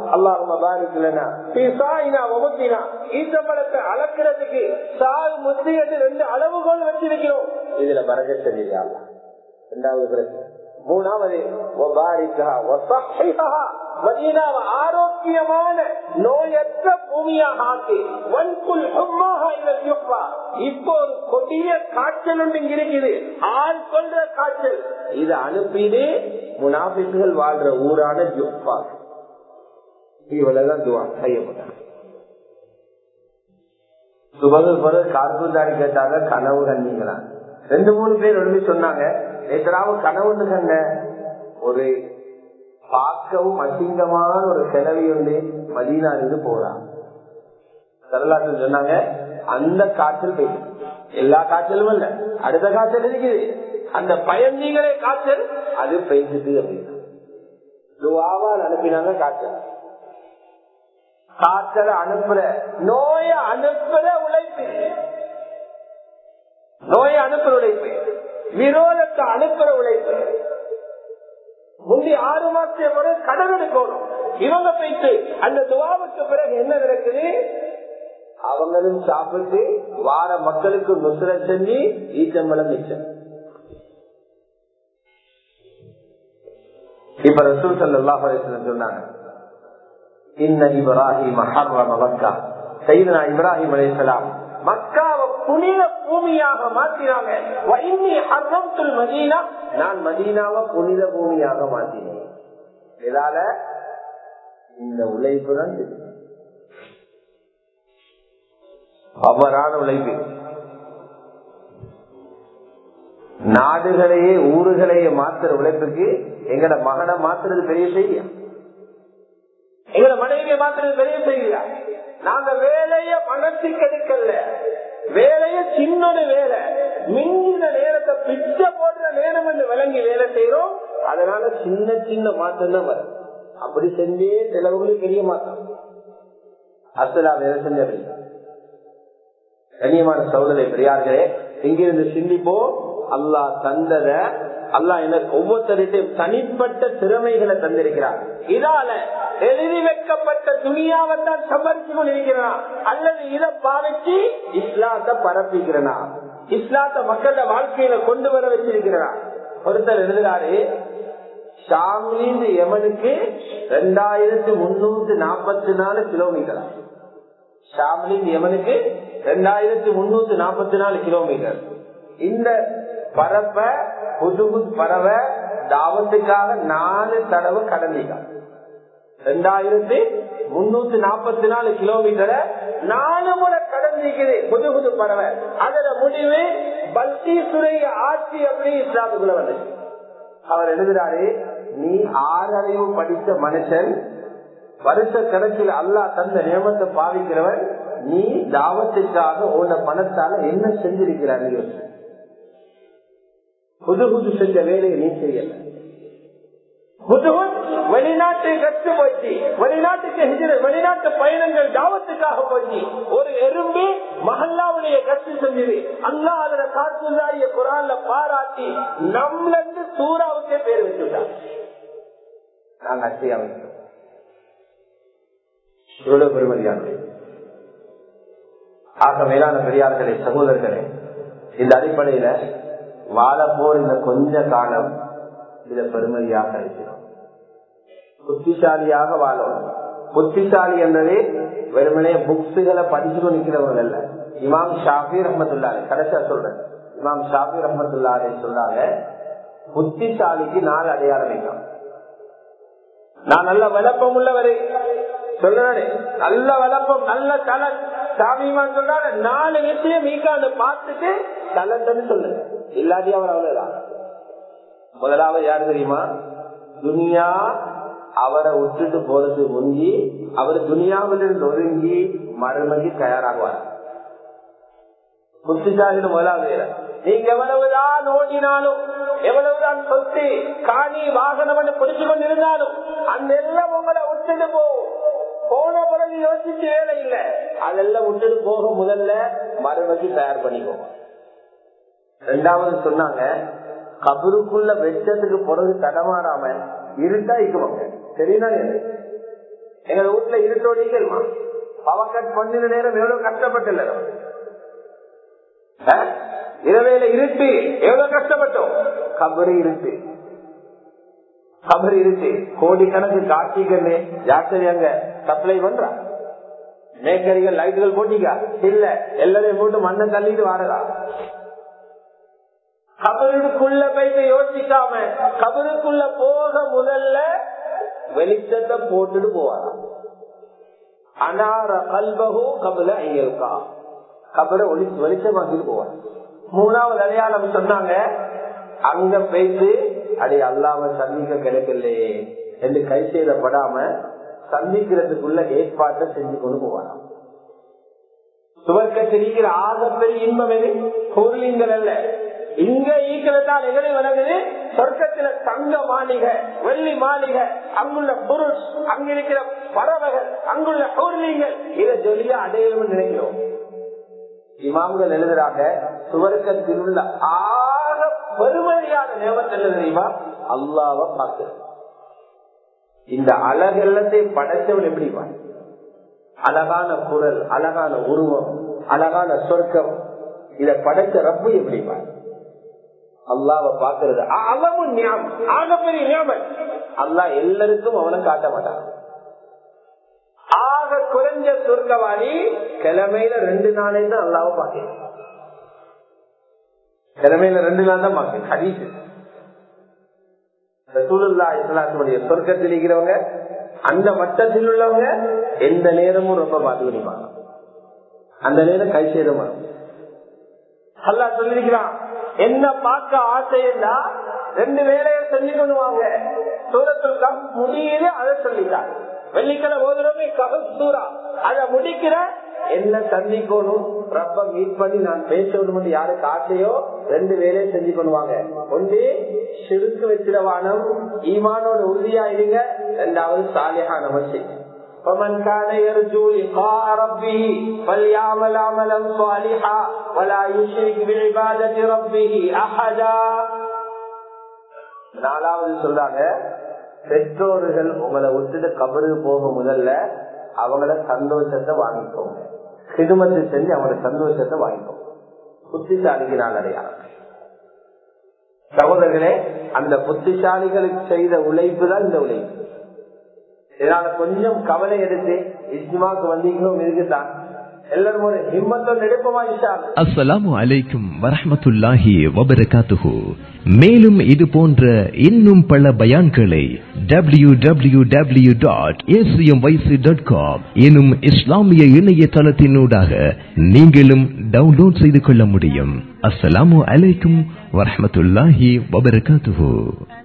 ஈசம்பளத்தை அளக்கிறதுக்கு சால் முத்தி என்று ரெண்டு அளவுகோல் வச்சிருக்கிறோம் இதுல பரகத்தல் இல்லையா ரெண்டாவது பிரச்சனை மூணாவது ஆரோக்கியமான நோயற்ற பூமியாக ஆக்கி வன்குள் இப்போ ஒரு கொடிய காய்ச்சல் ஒன்று இங்க இருக்குது ஆள் கொள்ற காய்ச்சல் இதை அனுப்பிடு முனாபிக்குகள் வாழ்ற ஊரான ஜுப்பா இவ்வளவுதான் துவா செய்யப்பட்டாங்க சுபகு பிறகு கார்பூதாரி கேட்டாங்க கனவு கண்டீங்களா ரெண்டு மூணு பேர் வந்து சொன்னாங்க நேற்றாவும் கனவுன்னு கண்ட ஒரு பார்க்கவும் அசிங்கமான ஒரு செலவி வந்து மதீனா இருந்து போறான் வரலாற்று சொன்னாங்க அந்த காய்ச்சல் பெய்யும் எல்லா காய்ச்சலும் இல்ல அடுத்த காய்ச்சல் இருக்குது அந்த பயந்தீங்களே காய்ச்சல் அது பெய்ஞ்சுது அப்படின்னு துவாவால் அனுப்பினாங்க காய்ச்சல் காய்ச்சலை அனுப்புற நோய அனுப்புற உழைப்பு நோயை அனுப்புற உழைப்பு விரோதத்தை அனுப்புற உழைப்பு முந்தி ஆறு மாசம் வரை கடன் எடுக்கணும் இவங்க போயிட்டு அந்த துவாவுக்கு பிறகு என்ன நடக்குது அவங்களும் சாப்பிட்டு வார மக்களுக்கு நுசுர செஞ்சு ஈச்சம்பளம் மிச்சம் இப்ப ரசூல் சல்லாஹ் சொன்னாங்க இன்ன இப்ராஹிம் மக்கா செய்தனா இப்ராஹிம் அலைசலாம் மக்காவை புனித பூமியாக மாற்றினாங்க மதீனா நான் மதீனாவை புனித பூமியாக மாற்றினேன் இதால இந்த உழைப்பு தான் பவரான உழைப்பு நாடுகளையே ஊர்களையே மாத்துற உழைப்புக்கு எங்கட மகனை மாத்துறது பெரிய செய்தியா எங்களை மனைவியை மாத்துறது பெரிய செய்தியா நாங்க வேலைய மனசுக்கு எடுக்கல வேலைய சின்னொரு வேலை மிஞ்சின நேரத்தை பிச்ச போடுற நேரம் என்று விளங்கி வேலை செய்யறோம் அதனால சின்ன சின்ன மாற்றம் தான் வரும் அப்படி செஞ்சே செலவுகளும் பெரிய மாற்றம் அசலா வேலை செஞ்சது கண்ணியமான சௌதரை பெரியார்களே இங்கிருந்து சிந்திப்போம் அல்லா தந்தத அல்லா எனக்கு ஒவ்வொருத்தருக்கும் தனிப்பட்ட திறமைகளை தந்திருக்கிறார் இதால எழுதி வைக்கப்பட்ட துணியாவத்தான் சம்பாதிச்சு கொண்டிருக்கிறான் அல்லது இதை பாவிச்சு இஸ்லாத்தை பரப்பிக்கிறனா இஸ்லாத்த மக்கள வாழ்க்கையில கொண்டு வர வச்சிருக்கிறா ஒருத்தர் எழுதுறாரு ஷாம்லிந்து யமனுக்கு ரெண்டாயிரத்தி முன்னூத்தி நாற்பத்தி நாலு கிலோமீட்டர் ஷாம்லிந்து யமனுக்கு ரெண்டாயிரத்தி முன்னூத்தி நாற்பத்தி நாலு கிலோமீட்டர் இந்த பரப்ப புது பறவ தாவத்துக்காக நாலு தடவை கடந்திருக்காங்க ரெண்டாயிரத்தி முன்னூத்தி நாற்பத்தி நாலு கிலோமீட்டரை நாலு முறை கடந்திருக்குது புது புது பறவை அதுல முடிவு பல்கீசுடைய ஆட்சி அப்படி இஸ்லாத்துக்குள்ள வந்துச்சு அவர் எழுதுறாரு நீ ஆறறிவு படித்த மனுஷன் வருஷ கணக்கில் அல்லா தந்த நியமத்தை பாவிக்கிறவன் நீ தாவத்துக்காக உன்ன பணத்தால என்ன செஞ்சிருக்கிறார் புது புது செஞ்ச வேலையை நீ செய்யல வெளிநாட்டு கற்று போச்சு வெளிநாட்டுக்கு வெளிநாட்டு பயணங்கள் தாவத்துக்காக போச்சு ஒரு எறும்பு மஹல்லாவுடைய கற்று செஞ்சது அல்லா அதுல காத்துள்ளாரிய குரான்ல பாராட்டி நம்மள இருந்து சூறாவுக்கே பேர் வச்சுட்டார் நாங்க அச்சையா வைக்கிறோம் இவ்வளவு பெருமதியானது ஆக மேலான பெரியார்களே சகோதரர்களே இந்த அடிப்படையில வாழ போர் இந்த கொஞ்ச காலம் இத பெருமதியாக இருக்கிறோம் புத்திசாலியாக வாழணும் புத்திசாலி என்றது வெறுமனே புக்ஸுகளை படிச்சுட்டு நிற்கிறவங்க அல்ல இமாம் ஷாஃபி ரஹமத்துல்லாலே கடைசியா சொல்றேன் இமாம் ஷாஃபி ரஹமத்துல்லாலே சொல்றாங்க புத்திசாலிக்கு நாலு அடையாளம் வைக்கலாம் நான் நல்ல விளப்பம் உள்ளவரு சொல்றாரு நல்ல விளப்பம் நல்ல தலை சாமிமான் சொல்றாரு நாலு விஷயம் மீக்காண்டு பார்த்துட்டு தலன்னு சொல்லுங்க இல்லாட்டி அவர் அவ்வளவுதான் முதலாவது யாரு தெரியுமா துனியா அவரை விட்டுட்டு போறது முந்தி அவர் துனியாவிலிருந்து ஒதுங்கி மறுமைக்கு தயாராகுவார் புத்திசாலின்னு முதலாவது நீங்க எவ்வளவுதான் ஓடினாலும் எவ்வளவுதான் சொத்து காணி வாகனம் பிடிச்சு கொண்டிருந்தாலும் அந்த எல்லாம் உங்களை விட்டுட்டு போகும் போன பிறகு யோசிச்சு வேலை இல்ல அதெல்லாம் விட்டுட்டு போக முதல்ல மறுமைக்கு தயார் பண்ணிக்கோங்க ரெண்டாவது சொன்னாங்க கபருக்குள்ள வெச்சத்துக்கு பிறகு தடமாறாம இருட்டா இருக்குவாங்க சரினா எங்க வீட்டுல இருட்டோட இருக்கணுமா பவர் கட் பண்ணின நேரம் எவ்வளவு கஷ்டப்பட்டு இரவேல இருட்டு எவ்வளவு கஷ்டப்பட்டோம் கபரு இருட்டு கபரு இருட்டு கோடிக்கணக்கு காட்சிகள் யாத்திரை அங்க சப்ளை பண்றா மேக்கரிகள் லைட்டுகள் போட்டிக்கா இல்ல எல்லாரையும் போட்டு மண்ணை தள்ளிட்டு வாரதா கபருக்குள்ள போயிட்டு யோசிக்காம கபருக்குள்ள போக முதல்ல வெளிச்சத்தை போட்டுட்டு போவாராம் அனார கல்பகு கபல ஐயல்கா கபரை ஒளி வெளிச்சம் வாங்கிட்டு போவார் மூணாவது அடையாளம் சொன்னாங்க அங்க போயிட்டு அடி அல்லாம சந்திக்க கிடைக்கலையே என்று கை செய்தப்படாம சந்திக்கிறதுக்குள்ள ஏற்பாட்டை செஞ்சு கொண்டு போவாராம் சுவர்க்க தெரிகிற ஆகப்பெரிய இன்பம் எது பொருளிங்கள் அல்ல இங்க ஈக்கிறதால் எங்களை வழங்குது சொர்க்கத்துல தங்க மாளிகை வெள்ளி மாளிகை அங்குள்ள பொருள் அங்க இருக்கிற பறவைகள் அங்குள்ள பொருளிங்கள் இதை ஜொலியா அடையணும் நினைக்கிறோம் இமாம்கள் எழுதுறாங்க சுவர்க்கத்தில் உள்ள ஆக பெருமையான நேமத்தில் தெரியுமா அல்லாவ பார்க்க இந்த அழகெல்லத்தை படைத்தவன் எப்படி அழகான குரல் அழகான உருவம் அழகான சொர்க்கம் இதை படைச்ச ரப்பு எப்படி அல்லாவ பாக்குறது அவமும் ஞாபகம் ஆகப்பெரிய ஞாபகம் அல்லா எல்லாருக்கும் அவனை காட்ட மாட்டான் ஆக குறைஞ்ச சொர்க்கவாணி கிழமையில ரெண்டு நாளே தான் அல்லாவ பாக்க கிழமையில ரெண்டு நாள் தான் பாக்க ஹதீஸ் ரசூலுல்லா இஸ்லாத்துடைய சொர்க்கத்தில் இருக்கிறவங்க அந்த மட்டத்தில் உள்ளவங்க எந்த நேரமும் ரொம்ப பாதுகாப்பாங்க அந்த நேரம் கை சேதமா அல்லா சொல்லிருக்கிறான் என்ன பார்க்க ஆசையா ரெண்டு வேலையை செஞ்சு கொள்வாங்க சூரத்தில் கம் முடியுது அதை சொல்லிட்டார் வெள்ளிக்கிழமை ஓதுறமே ககம் சூறா அதை முடிக்கிற என்ன சந்திக்கணும் ரப்ப மீட் பண்ணி நான் பேசணும் யாருக்கு ஆசையோ ரெண்டு வேலையை செஞ்சு கொள்வாங்க ஒன்று சிறுக்கு வச்சிடவானம் ஈமானோட உறுதியா இருங்க ரெண்டாவது சாலியான மசி فمن كان يرجو لقاء ربه فليعمل عملا صالحا ولا يشرك بعبادة ربه أحدا நாலாவது சொல்றாங்க பெற்றோர்கள் உங்களை விட்டுட்டு கபருக்கு போக முதல்ல அவங்கள சந்தோஷத்தை வாங்கிக்கோங்க சிதுமத்தை செஞ்சு அவங்களோட சந்தோஷத்தை வாங்கிக்கோங்க புத்திசாலிக்கு நான் அடையாளம் சகோதரர்களே அந்த புத்திசாலிகளுக்கு செய்த உழைப்பு தான் இந்த உழைப்பு இதனால கொஞ்சம் கவலை எடுத்து இஸ்மாக்கு வந்தீங்களும் இருக்குதான் எல்லாரும் ஒரு ஹிம்மத்தோடு எடுப்போமா இஷா அஸ்ஸலாமு அலைக்கும் வரஹ்மத்துல்லாஹி வபரகாத்துஹு மேலும் இது போன்ற இன்னும் பல பயான்களை W W W dot dot com எனும் இஸ்லாமிய இணையதளத்தினூடாக நீங்களும் டவுன்லோட் செய்து கொள்ள முடியும் அஸ்ஸலாமு அலைக்கும் வரஹ்மத்துல்லாஹி வபரகாத்துஹு